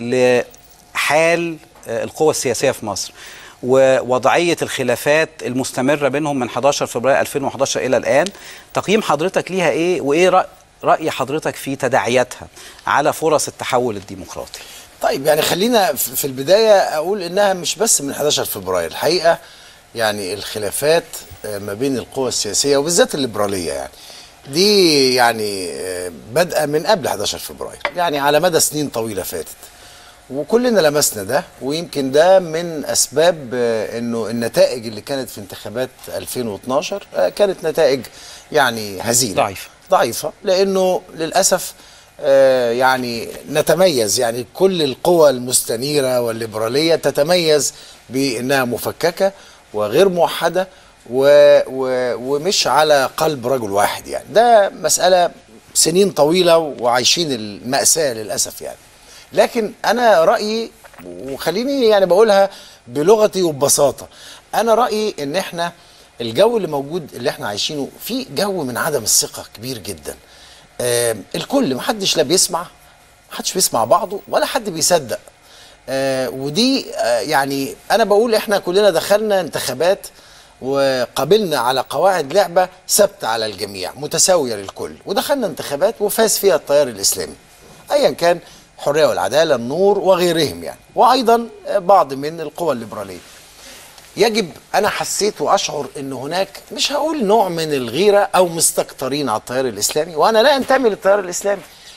لحال آه، القوى السياسيه في مصر ووضعيه الخلافات المستمره بينهم من 11 فبراير 2011 الى الان تقييم حضرتك ليها ايه وايه رأ- راي حضرتك في تداعياتها على فرص التحول الديمقراطي طيب يعني خلينا في في البدايه اقول انها مش بس من 11 فبراير الحقيقه يعني الخلافات آه، ما بين القوى السياسيه وبالذات الليبراليه يعني دي يعني آه، بادئه من قبل 11 فبراير يعني على مدى سنين طويله فاتت وكلنا لمسنا ده ويمكن ده من اسباب آه، انه النتائج اللي كانت في انتخابات 2012 آه، كانت نتائج يعني هزيله ضعيفة. ضعيفه لانه للاسف آه، يعني نتميز يعني كل القوى المستنيره والليبراليه تتميز بانها مفككه وغير موحده و و ومش على قلب رجل واحد يعني ده مساله سنين طويله وعايشين الماساه للاسف يعني لكن انا رايي وخليني يعني بقولها بلغتي وببساطه انا رايي ان احنا الجو اللي موجود اللي احنا عايشينه في جو من عدم الثقه كبير جدا آه الكل محدش لا بيسمع محدش بيسمع بعضه ولا حد بيصدق آه ودي آه يعني انا بقول احنا كلنا دخلنا انتخابات وقابلنا على قواعد لعبه ثابته على الجميع متساويه للكل ودخلنا انتخابات وفاز فيها التيار الاسلامي ايا كان الحريه والعداله النور وغيرهم يعني وايضا آه، بعض من القوى الليبراليه يجب انا حسيت واشعر ان هناك مش هقول نوع من الغيره او مستكترين على التيار الاسلامي وانا لا انتمي للتيار الاسلامي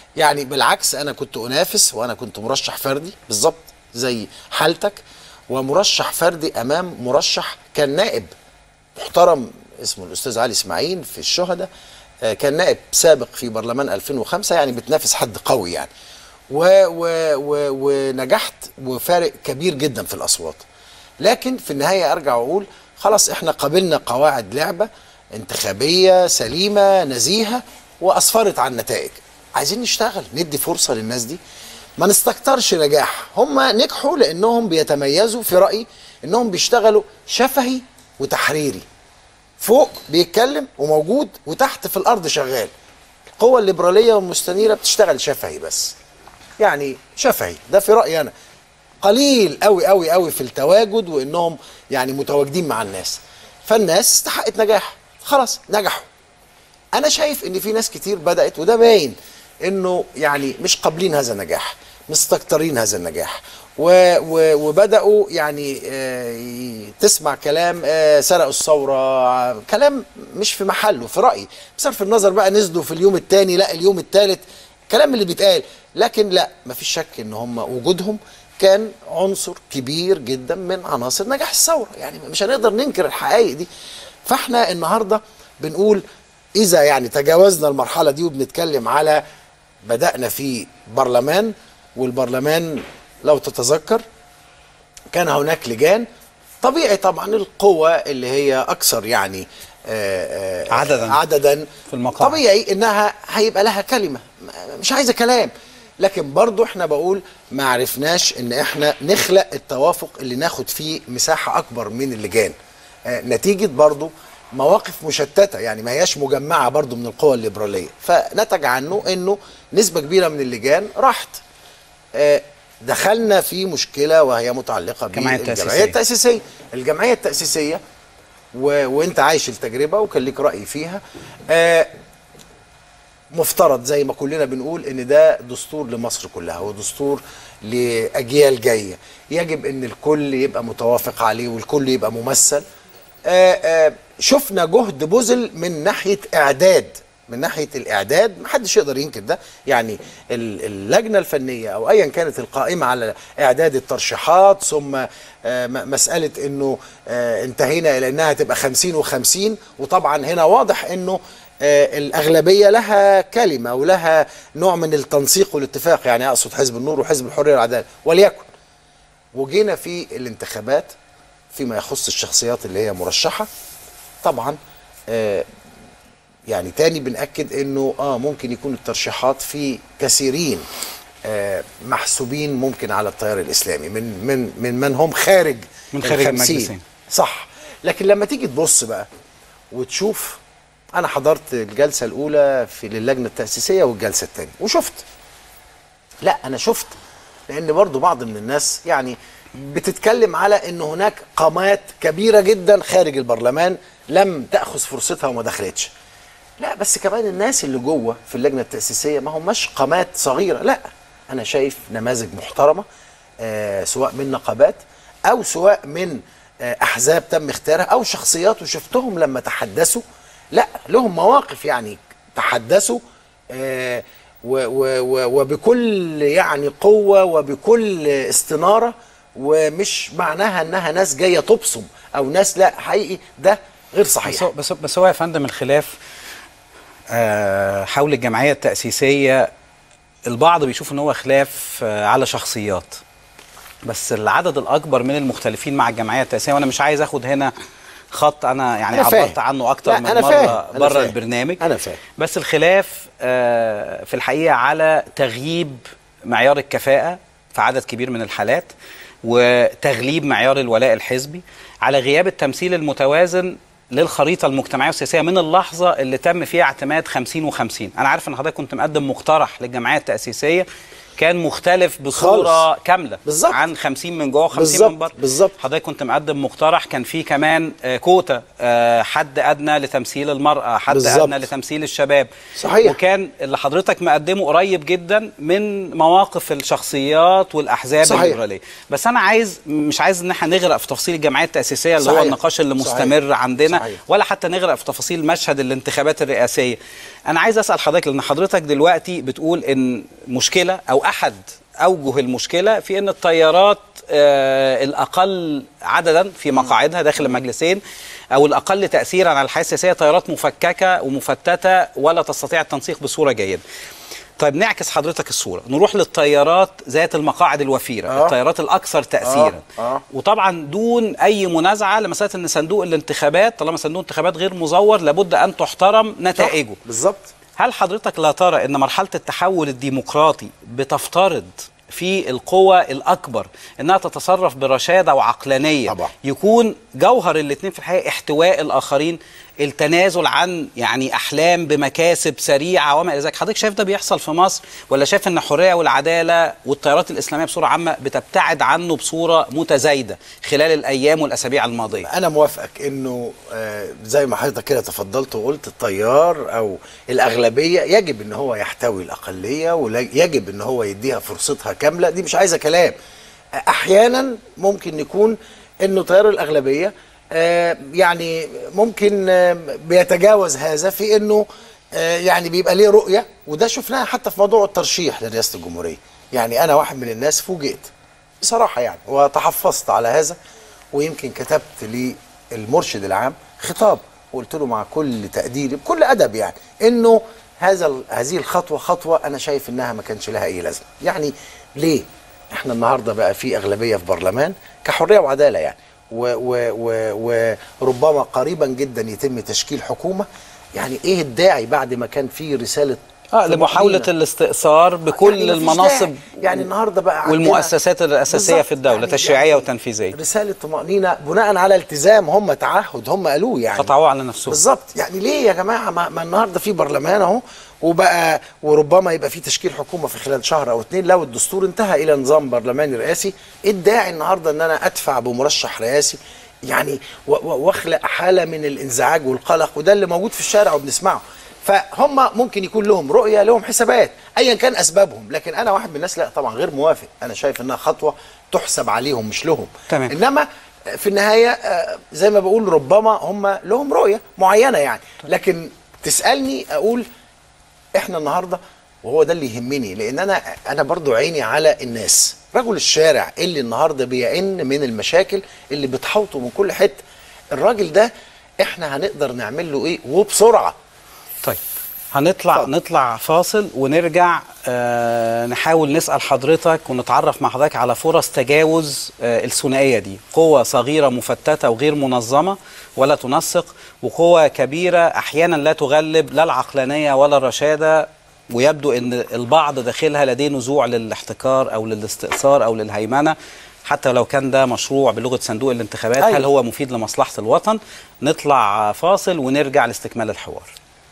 يعني بالعكس انا كنت انافس وانا كنت مرشح فردي بالظبط زي حالتك ومرشح فردي امام مرشح كان نائب محترم اسمه الاستاذ علي اسماعيل في الشهداء آه، كان نائب سابق في برلمان 2005 يعني بتنافس حد قوي يعني و و و ونجحت وفارق كبير جدا في الاصوات لكن في النهايه ارجع واقول خلاص احنا قابلنا قواعد لعبه انتخابيه سليمه نزيهه واسفرت عن نتائج عايزين نشتغل ندي فرصه للناس دي ما نستكترش نجاح هم نجحوا لانهم بيتميزوا في رايي انهم بيشتغلوا شفهي وتحريري فوق بيتكلم وموجود وتحت في الارض شغال القوة الليبرالية والمستنيرة بتشتغل شفهي بس يعني شفهي ده في رأيي أنا قليل قوي قوي قوي في التواجد وانهم يعني متواجدين مع الناس فالناس استحقت نجاح خلاص نجحوا انا شايف ان في ناس كتير بدات وده باين انه يعني مش قابلين هذا النجاح مستكترين هذا النجاح و و وبداوا يعني آه، ي- تسمع كلام آه، سرقوا الثوره كلام مش في محله في رايي بصرف النظر بقى نزلوا في اليوم الثاني لا اليوم الثالث الكلام اللي بيتقال لكن لا مفيش شك ان هم وجودهم كان عنصر كبير جدا من عناصر نجاح الثوره يعني مش هنقدر ننكر الحقائق دي فاحنا النهارده بنقول اذا يعني تجاوزنا المرحله دي وبنتكلم على بدانا في برلمان والبرلمان لو تتذكر كان هناك لجان طبيعي طبعا القوة اللي هي أكثر يعني آه، آه، عدداً. عددا في المقاعد. طبيعي إنها هيبقى لها كلمة م- مش عايزة كلام لكن برضو احنا بقول ما عرفناش ان احنا نخلق التوافق اللي ناخد فيه مساحة اكبر من اللجان آه، نتيجة برضو مواقف مشتتة يعني ما هياش مجمعة برضو من القوى الليبرالية فنتج عنه انه نسبة كبيرة من اللجان راحت آه، دخلنا في مشكله وهي متعلقه الجمعية بالجمعيه التأسيسية. التاسيسيه الجمعيه التاسيسيه و... وانت عايش التجربه وكان ليك راي فيها آه، مفترض زي ما كلنا بنقول ان ده دستور لمصر كلها ودستور لاجيال جايه يجب ان الكل يبقى متوافق عليه والكل يبقى ممثل آه، آه، شفنا جهد بذل من ناحيه اعداد من ناحيه الاعداد محدش يقدر ينكر ده يعني ال- اللجنه الفنيه او ايا كانت القائمه على اعداد الترشيحات ثم آه، م- مساله انه آه، انتهينا الى انها تبقى 50 و50 وطبعا هنا واضح انه آه، الأغلبية لها كلمة ولها نوع من التنسيق والاتفاق يعني أقصد حزب النور وحزب الحرية والعدالة وليكن وجينا في الانتخابات فيما يخص الشخصيات اللي هي مرشحة طبعا آه، يعني تاني بنأكد انه اه ممكن يكون الترشيحات في كثيرين آه، محسوبين ممكن على التيار الاسلامي من من من من هم خارج من خارج الخمسين. المجلسين. صح لكن لما تيجي تبص بقى وتشوف انا حضرت الجلسه الاولى في للجنه التاسيسيه والجلسه الثانيه وشفت لا انا شفت لان برضو بعض من الناس يعني بتتكلم على ان هناك قامات كبيره جدا خارج البرلمان لم تاخذ فرصتها وما دخلتش لا بس كمان الناس اللي جوه في اللجنه التاسيسيه ما هماش قامات صغيره لا انا شايف نماذج محترمه آه سواء من نقابات او سواء من آه احزاب تم اختيارها او شخصيات وشفتهم لما تحدثوا لا لهم مواقف يعني تحدثوا آه و و و وبكل يعني قوه وبكل استناره ومش معناها انها ناس جايه تبصم او ناس لا حقيقي ده غير صحيح بس هو- بس بس هو يا فندم الخلاف آه، حول الجمعيه التاسيسيه البعض بيشوف ان هو خلاف آه، على شخصيات بس العدد الاكبر من المختلفين مع الجمعيه التاسيسيه وانا مش عايز اخد هنا خط انا يعني أنا فاهم. عبرت عنه اكتر لا، من أنا مره فاهم. أنا بره فاهم. البرنامج انا فاهم بس الخلاف آه، في الحقيقه على تغييب معيار الكفاءه في عدد كبير من الحالات وتغليب معيار الولاء الحزبي على غياب التمثيل المتوازن للخريطه المجتمعيه والسياسيه من اللحظه اللي تم فيها اعتماد 50 و50 انا عارف ان حضرتك كنت مقدم مقترح للجمعيه التاسيسيه كان مختلف بصوره كامله بالظبط. عن 50 من جوه و50 بالظبط. من بره بالظبط حضرتك كنت مقدم مقترح كان فيه كمان آه، كوتا آه، حد ادنى لتمثيل المراه حد بالظبط. ادنى لتمثيل الشباب صحيح. وكان اللي حضرتك مقدمه قريب جدا من مواقف الشخصيات والاحزاب صحيح. الليبراليه بس انا عايز مش عايز ان احنا نغرق في تفاصيل الجمعيه التاسيسيه اللي هو صحيح. النقاش اللي صحيح. مستمر عندنا صحيح. ولا حتى نغرق في تفاصيل مشهد الانتخابات الرئاسيه انا عايز اسال حضرتك لان حضرتك دلوقتي بتقول ان مشكله او احد اوجه المشكله في ان التيارات آه الاقل عددا في مقاعدها داخل المجلسين او الاقل تاثيرا على الحياه السياسيه تيارات مفككه ومفتته ولا تستطيع التنسيق بصوره جيده طيب نعكس حضرتك الصوره نروح للتيارات ذات المقاعد الوفيره آه. التيارات الاكثر تاثيرا آه. آه. وطبعا دون اي منازعه لمساله ان صندوق الانتخابات طالما صندوق انتخابات غير مزور لابد ان تحترم نتائجه بالظبط هل حضرتك لا ترى ان مرحله التحول الديمقراطي بتفترض في القوى الاكبر انها تتصرف برشاده وعقلانيه طبعا. يكون جوهر الاثنين في الحقيقه احتواء الاخرين التنازل عن يعني احلام بمكاسب سريعه وما الى ذلك حضرتك شايف ده بيحصل في مصر ولا شايف ان الحريه والعداله والتيارات الاسلاميه بصوره عامه بتبتعد عنه بصوره متزايده خلال الايام والاسابيع الماضيه انا موافقك انه آه، زي ما حضرتك كده تفضلت وقلت التيار او الاغلبيه يجب ان هو يحتوي الاقليه ويجب ان هو يديها فرصتها كامله دي مش عايزه كلام احيانا ممكن يكون انه تيار الاغلبيه آه، يعني ممكن آه، بيتجاوز هذا في انه آه، يعني بيبقى ليه رؤيه وده شفناها حتى في موضوع الترشيح لرئاسه الجمهوريه يعني انا واحد من الناس فوجئت بصراحه يعني وتحفظت على هذا ويمكن كتبت للمرشد العام خطاب وقلت له مع كل تقديري بكل ادب يعني انه هذا ال- هذه الخطوه خطوه انا شايف انها ما كانش لها اي لازمه يعني ليه احنا النهارده بقى في اغلبيه في برلمان كحريه وعداله يعني و و و وربما قريبا جدا يتم تشكيل حكومه يعني ايه الداعي بعد ما كان في رساله اه لمحاوله طمأنينة؟ الاستئثار بكل يعني مفيش المناصب داعي. يعني النهارده بقى عندنا- والمؤسسات الاساسيه بالظبط. في الدوله يعني- تشريعيه يعني وتنفيذيه رساله طمانينه بناء على التزام هم تعهد هم قالوه يعني قطعوه على نفسهم بالظبط يعني ليه يا جماعه ما, ما النهارده في برلمان اهو وبقى وربما يبقى في تشكيل حكومه في خلال شهر او اتنين لو الدستور انتهى الى نظام برلماني رئاسي ايه الداعي النهارده ان انا ادفع بمرشح رئاسي يعني و- و- واخلق حاله من الانزعاج والقلق وده اللي موجود في الشارع وبنسمعه فهم ممكن يكون لهم رؤيه لهم حسابات ايا كان اسبابهم لكن انا واحد من الناس لا طبعا غير موافق انا شايف انها خطوه تحسب عليهم مش لهم تمام. انما في النهايه آه، زي ما بقول ربما هم لهم رؤيه معينه يعني لكن تسالني اقول احنا النهارده وهو ده اللي يهمني لان انا انا برضو عيني على الناس رجل الشارع اللي النهارده بيئن من المشاكل اللي بتحوطه من كل حته الراجل ده احنا هنقدر نعمل له ايه وبسرعه طيب هنطلع نطلع فاصل ونرجع آه نحاول نسال حضرتك ونتعرف مع حضرتك على فرص تجاوز آه الثنائيه دي قوه صغيره مفتته وغير منظمه ولا تنسق وقوه كبيره احيانا لا تغلب لا العقلانيه ولا الرشاده ويبدو ان البعض داخلها لديه نزوع للاحتكار او للاستئثار او للهيمنه حتى لو كان ده مشروع بلغه صندوق الانتخابات أيوة. هل هو مفيد لمصلحه الوطن نطلع فاصل ونرجع لاستكمال الحوار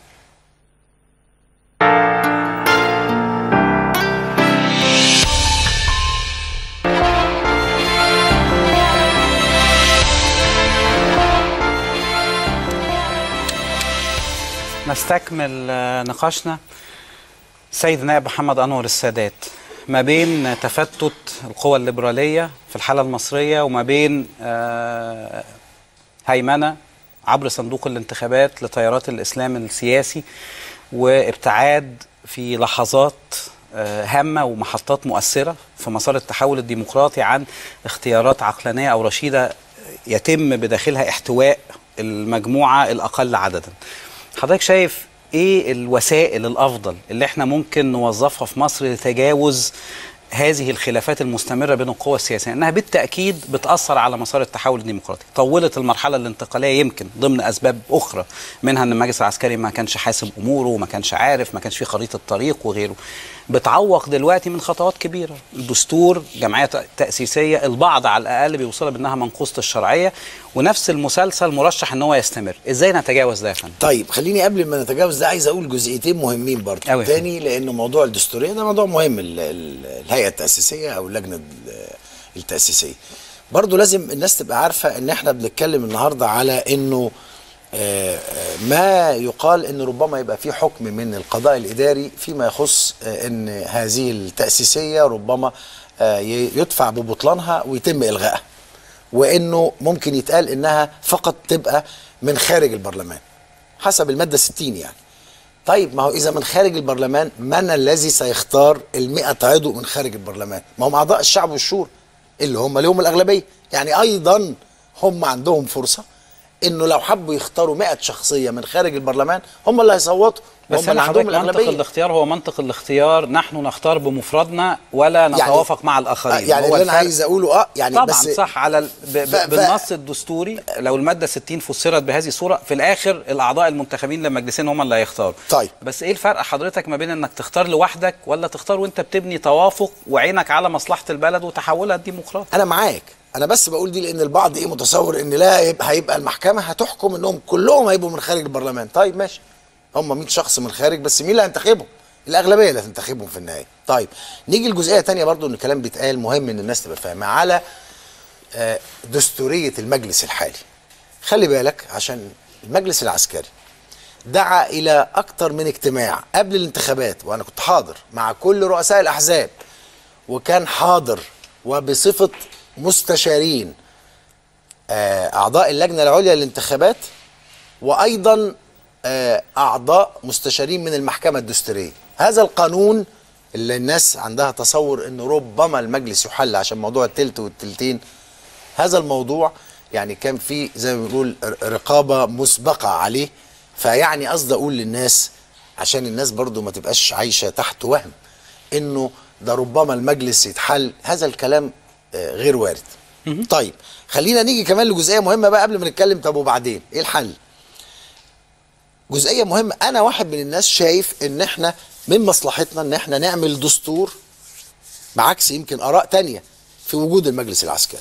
نستكمل آه، نقاشنا سيد نائب محمد انور السادات ما بين تفتت القوى الليبراليه في الحاله المصريه وما بين آه، هيمنه عبر صندوق الانتخابات لتيارات الاسلام السياسي وابتعاد في لحظات آه، هامه ومحطات مؤثره في مسار التحول الديمقراطي عن اختيارات عقلانيه او رشيده يتم بداخلها احتواء المجموعه الاقل عددا. حضرتك شايف ايه الوسائل الافضل اللي احنا ممكن نوظفها في مصر لتجاوز هذه الخلافات المستمرة بين القوى السياسية أنها بالتأكيد بتأثر على مسار التحول الديمقراطي طولت المرحلة الانتقالية يمكن ضمن أسباب أخرى منها أن المجلس العسكري ما كانش حاسب أموره وما كانش عارف ما كانش في خريطة طريق وغيره بتعوق دلوقتي من خطوات كبيرة الدستور جمعية تأسيسية البعض على الأقل بيوصلها بأنها منقوصة الشرعية ونفس المسلسل مرشح أن هو يستمر إزاي نتجاوز ده يا فندم؟ طيب خليني قبل ما نتجاوز ده عايز اقول جزئيتين مهمين برضه أوي. تاني لانه موضوع الدستوريه ده موضوع مهم ال- ال- الهيئه التاسيسيه او اللجنه ال- التاسيسيه برضه لازم الناس تبقى عارفه ان احنا بنتكلم النهارده على انه آه، آه، ما يقال ان ربما يبقى في حكم من القضاء الاداري فيما يخص آه، ان هذه التاسيسيه ربما آه، ي- يدفع ببطلانها ويتم الغائها وانه ممكن يتقال انها فقط تبقى من خارج البرلمان حسب الماده 60 يعني طيب ما هو اذا من خارج البرلمان من الذي سيختار ال100 عضو من خارج البرلمان ما هم اعضاء الشعب والشورى اللي هم لهم الاغلبيه يعني ايضا هم عندهم فرصه انه لو حبوا يختاروا 100 شخصيه من خارج البرلمان هم اللي هيصوتوا بس هم هنا اللي حضرتك عندهم منطق الاغلبيه الاختيار هو منطق الاختيار نحن نختار بمفردنا ولا نتوافق مع الاخرين يعني هو اللي انا الفرق- عايز اقوله اه يعني طبعا بس صح على ال... ب... ب... ف- ف- بالنص الدستوري لو الماده 60 فسرت بهذه الصوره في الاخر الاعضاء المنتخبين للمجلسين هم اللي هيختاروا طيب بس ايه الفرق حضرتك ما بين انك تختار لوحدك ولا تختار وانت بتبني توافق وعينك على مصلحه البلد وتحولها الديمقراطي انا معاك انا بس بقول دي لان البعض ايه متصور ان لا يبقى هيبقى المحكمه هتحكم انهم كلهم هيبقوا من خارج البرلمان طيب ماشي هم 100 شخص من خارج بس مين اللي هينتخبهم الاغلبيه اللي هتنتخبهم في النهايه طيب نيجي لجزئيه تانية برضو ان الكلام بيتقال مهم ان الناس تبقى فاهمه على آه، دستوريه المجلس الحالي خلي بالك عشان المجلس العسكري دعا الى اكتر من اجتماع قبل الانتخابات وانا كنت حاضر مع كل رؤساء الاحزاب وكان حاضر وبصفه مستشارين آه، اعضاء اللجنه العليا للانتخابات وايضا آه، اعضاء مستشارين من المحكمه الدستوريه هذا القانون اللي الناس عندها تصور انه ربما المجلس يحل عشان موضوع التلت والتلتين هذا الموضوع يعني كان في زي ما بنقول ر- رقابه مسبقه عليه فيعني قصدي اقول للناس عشان الناس برضو ما تبقاش عايشه تحت وهم انه ده ربما المجلس يتحل هذا الكلام آه، غير وارد طيب خلينا نيجي كمان لجزئيه مهمه بقى قبل ما نتكلم طب وبعدين ايه الحل جزئيه مهمه انا واحد من الناس شايف ان احنا من مصلحتنا ان احنا نعمل دستور بعكس يمكن اراء تانية في وجود المجلس العسكري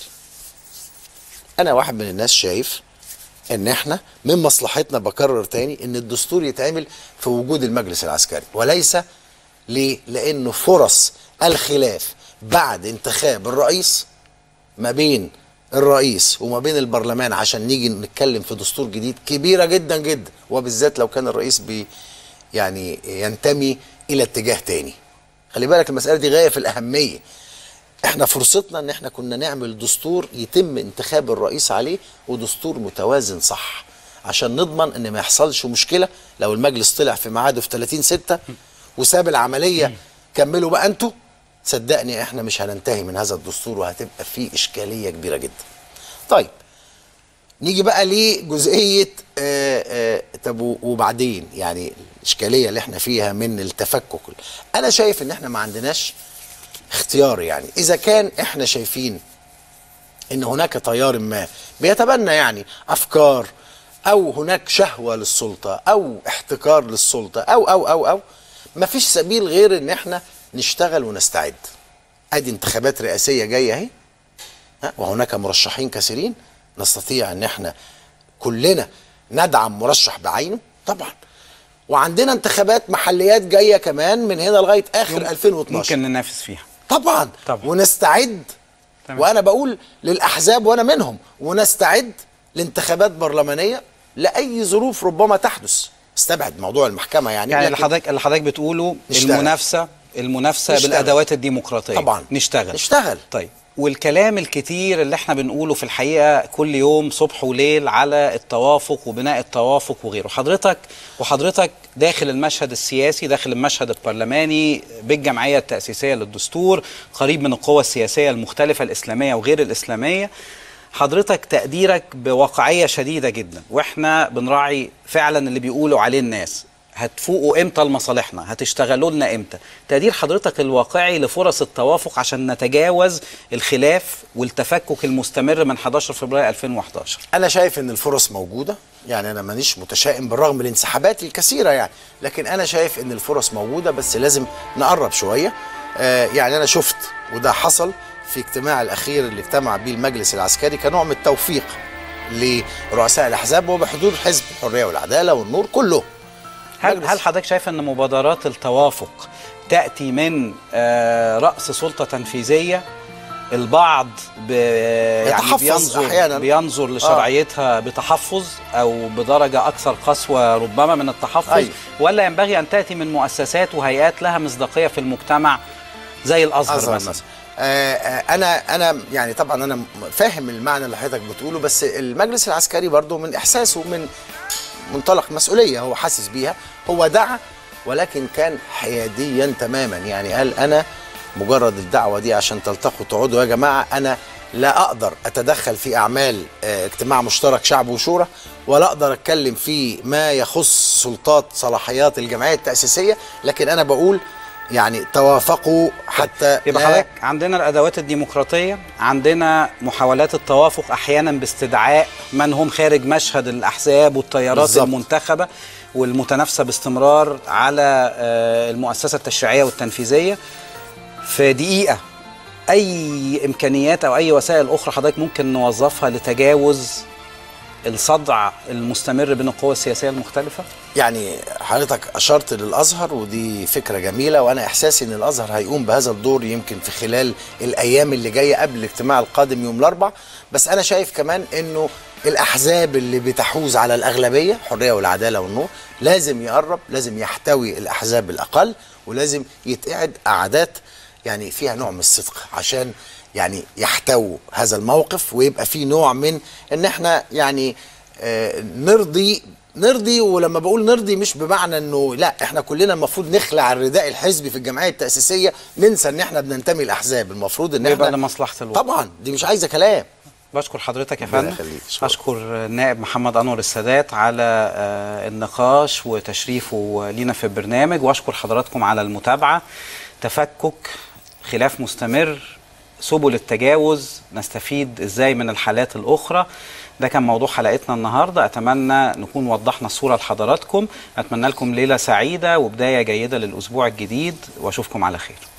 انا واحد من الناس شايف ان احنا من مصلحتنا بكرر تاني ان الدستور يتعمل في وجود المجلس العسكري وليس ليه لانه فرص الخلاف بعد انتخاب الرئيس ما بين الرئيس وما بين البرلمان عشان نيجي نتكلم في دستور جديد كبيره جدا جدا وبالذات لو كان الرئيس بي يعني ينتمي الى اتجاه تاني خلي بالك المساله دي غايه في الاهميه احنا فرصتنا ان احنا كنا نعمل دستور يتم انتخاب الرئيس عليه ودستور متوازن صح عشان نضمن ان ما يحصلش مشكله لو المجلس طلع في ميعاده في 30 6 وساب العمليه كملوا بقى انتوا صدقني احنا مش هننتهي من هذا الدستور وهتبقى فيه اشكاليه كبيره جدا. طيب نيجي بقى لجزئيه آه آه طب و- وبعدين يعني الاشكاليه اللي احنا فيها من التفكك انا شايف ان احنا ما عندناش اختيار يعني اذا كان احنا شايفين ان هناك تيار ما بيتبنى يعني افكار او هناك شهوه للسلطه او احتكار للسلطه او او او او مفيش سبيل غير ان احنا نشتغل ونستعد ادي انتخابات رئاسيه جايه اهي ها، وهناك مرشحين كثيرين نستطيع ان احنا كلنا ندعم مرشح بعينه طبعا وعندنا انتخابات محليات جايه كمان من هنا لغايه اخر 2012 ممكن ننافس فيها طبعا طبعا. ونستعد تمام. وانا بقول للاحزاب وانا منهم ونستعد لانتخابات برلمانيه لاي ظروف ربما تحدث استبعد موضوع المحكمه يعني يعني اللي لكن حضرتك اللي حضرتك بتقوله نشتغل. المنافسه المنافسه نشتغل. بالادوات الديمقراطيه طبعا. نشتغل نشتغل طيب والكلام الكتير اللي احنا بنقوله في الحقيقه كل يوم صبح وليل على التوافق وبناء التوافق وغيره حضرتك وحضرتك داخل المشهد السياسي داخل المشهد البرلماني بالجمعيه التاسيسيه للدستور قريب من القوى السياسيه المختلفه الاسلاميه وغير الاسلاميه حضرتك تقديرك بواقعيه شديده جدا واحنا بنراعي فعلا اللي بيقولوا عليه الناس هتفوقوا امتى لمصالحنا هتشتغلوا لنا امتى تقدير حضرتك الواقعي لفرص التوافق عشان نتجاوز الخلاف والتفكك المستمر من 11 فبراير 2011 انا شايف ان الفرص موجوده يعني انا مانيش متشائم بالرغم من الانسحابات الكثيره يعني لكن انا شايف ان الفرص موجوده بس لازم نقرب شويه آه يعني انا شفت وده حصل في اجتماع الاخير اللي اجتمع به المجلس العسكري كنوع من التوفيق لرؤساء الاحزاب وبحضور حزب الحريه والعداله والنور كله هل هل حضرتك شايف ان مبادرات التوافق تاتي من آه، راس سلطه تنفيذيه البعض ب يعني يتحفظ بينظر أحياناً. بينظر لشرعيتها بتحفظ او بدرجه اكثر قسوه ربما من التحفظ أيوة. ولا ينبغي ان تاتي من مؤسسات وهيئات لها مصداقيه في المجتمع زي الازهر أزهر مثلا مثلا آه، آه، انا انا يعني طبعا انا فاهم المعنى اللي حضرتك بتقوله بس المجلس العسكري برضو من احساسه من منطلق مسؤوليه هو حاسس بيها هو دعا ولكن كان حياديا تماما يعني قال انا مجرد الدعوه دي عشان تلتقوا تقعدوا يا جماعه انا لا اقدر اتدخل في اعمال آه، اجتماع مشترك شعب وشورى ولا اقدر اتكلم في ما يخص سلطات صلاحيات الجمعيه التاسيسيه لكن انا بقول يعني توافقوا حتى يبقى لا- حضرتك عندنا الادوات الديمقراطيه عندنا محاولات التوافق احيانا باستدعاء من هم خارج مشهد الاحزاب والتيارات بالظبط. المنتخبه والمتنافسه باستمرار على آه، المؤسسه التشريعيه والتنفيذيه في دقيقه اي امكانيات او اي وسائل اخرى حضرتك ممكن نوظفها لتجاوز الصدع المستمر بين القوى السياسيه المختلفه يعني حضرتك اشرت للازهر ودي فكره جميله وانا احساسي ان الازهر هيقوم بهذا الدور يمكن في خلال الايام اللي جايه قبل الاجتماع القادم يوم الاربع بس انا شايف كمان انه الاحزاب اللي بتحوز على الاغلبيه الحريه والعداله والنور لازم يقرب لازم يحتوي الاحزاب الاقل ولازم يتقعد قعدات يعني فيها نوع من الصدق عشان يعني يحتووا هذا الموقف ويبقى في نوع من ان احنا يعني آه، نرضي نرضي ولما بقول نرضي مش بمعنى انه لا احنا كلنا المفروض نخلع الرداء الحزبي في الجمعيه التاسيسيه ننسى ان احنا بننتمي لاحزاب المفروض ان ويبقى احنا لمصلحه الوطن طبعا دي مش عايزه كلام بشكر حضرتك يا ربنا فندم يخليك. اشكر النائب محمد انور السادات على آه، النقاش وتشريفه لينا في البرنامج واشكر حضراتكم على المتابعه تفكك خلاف مستمر سبل التجاوز نستفيد ازاي من الحالات الاخرى ده كان موضوع حلقتنا النهارده اتمنى نكون وضحنا الصوره لحضراتكم اتمنى لكم ليله سعيده وبدايه جيده للاسبوع الجديد واشوفكم على خير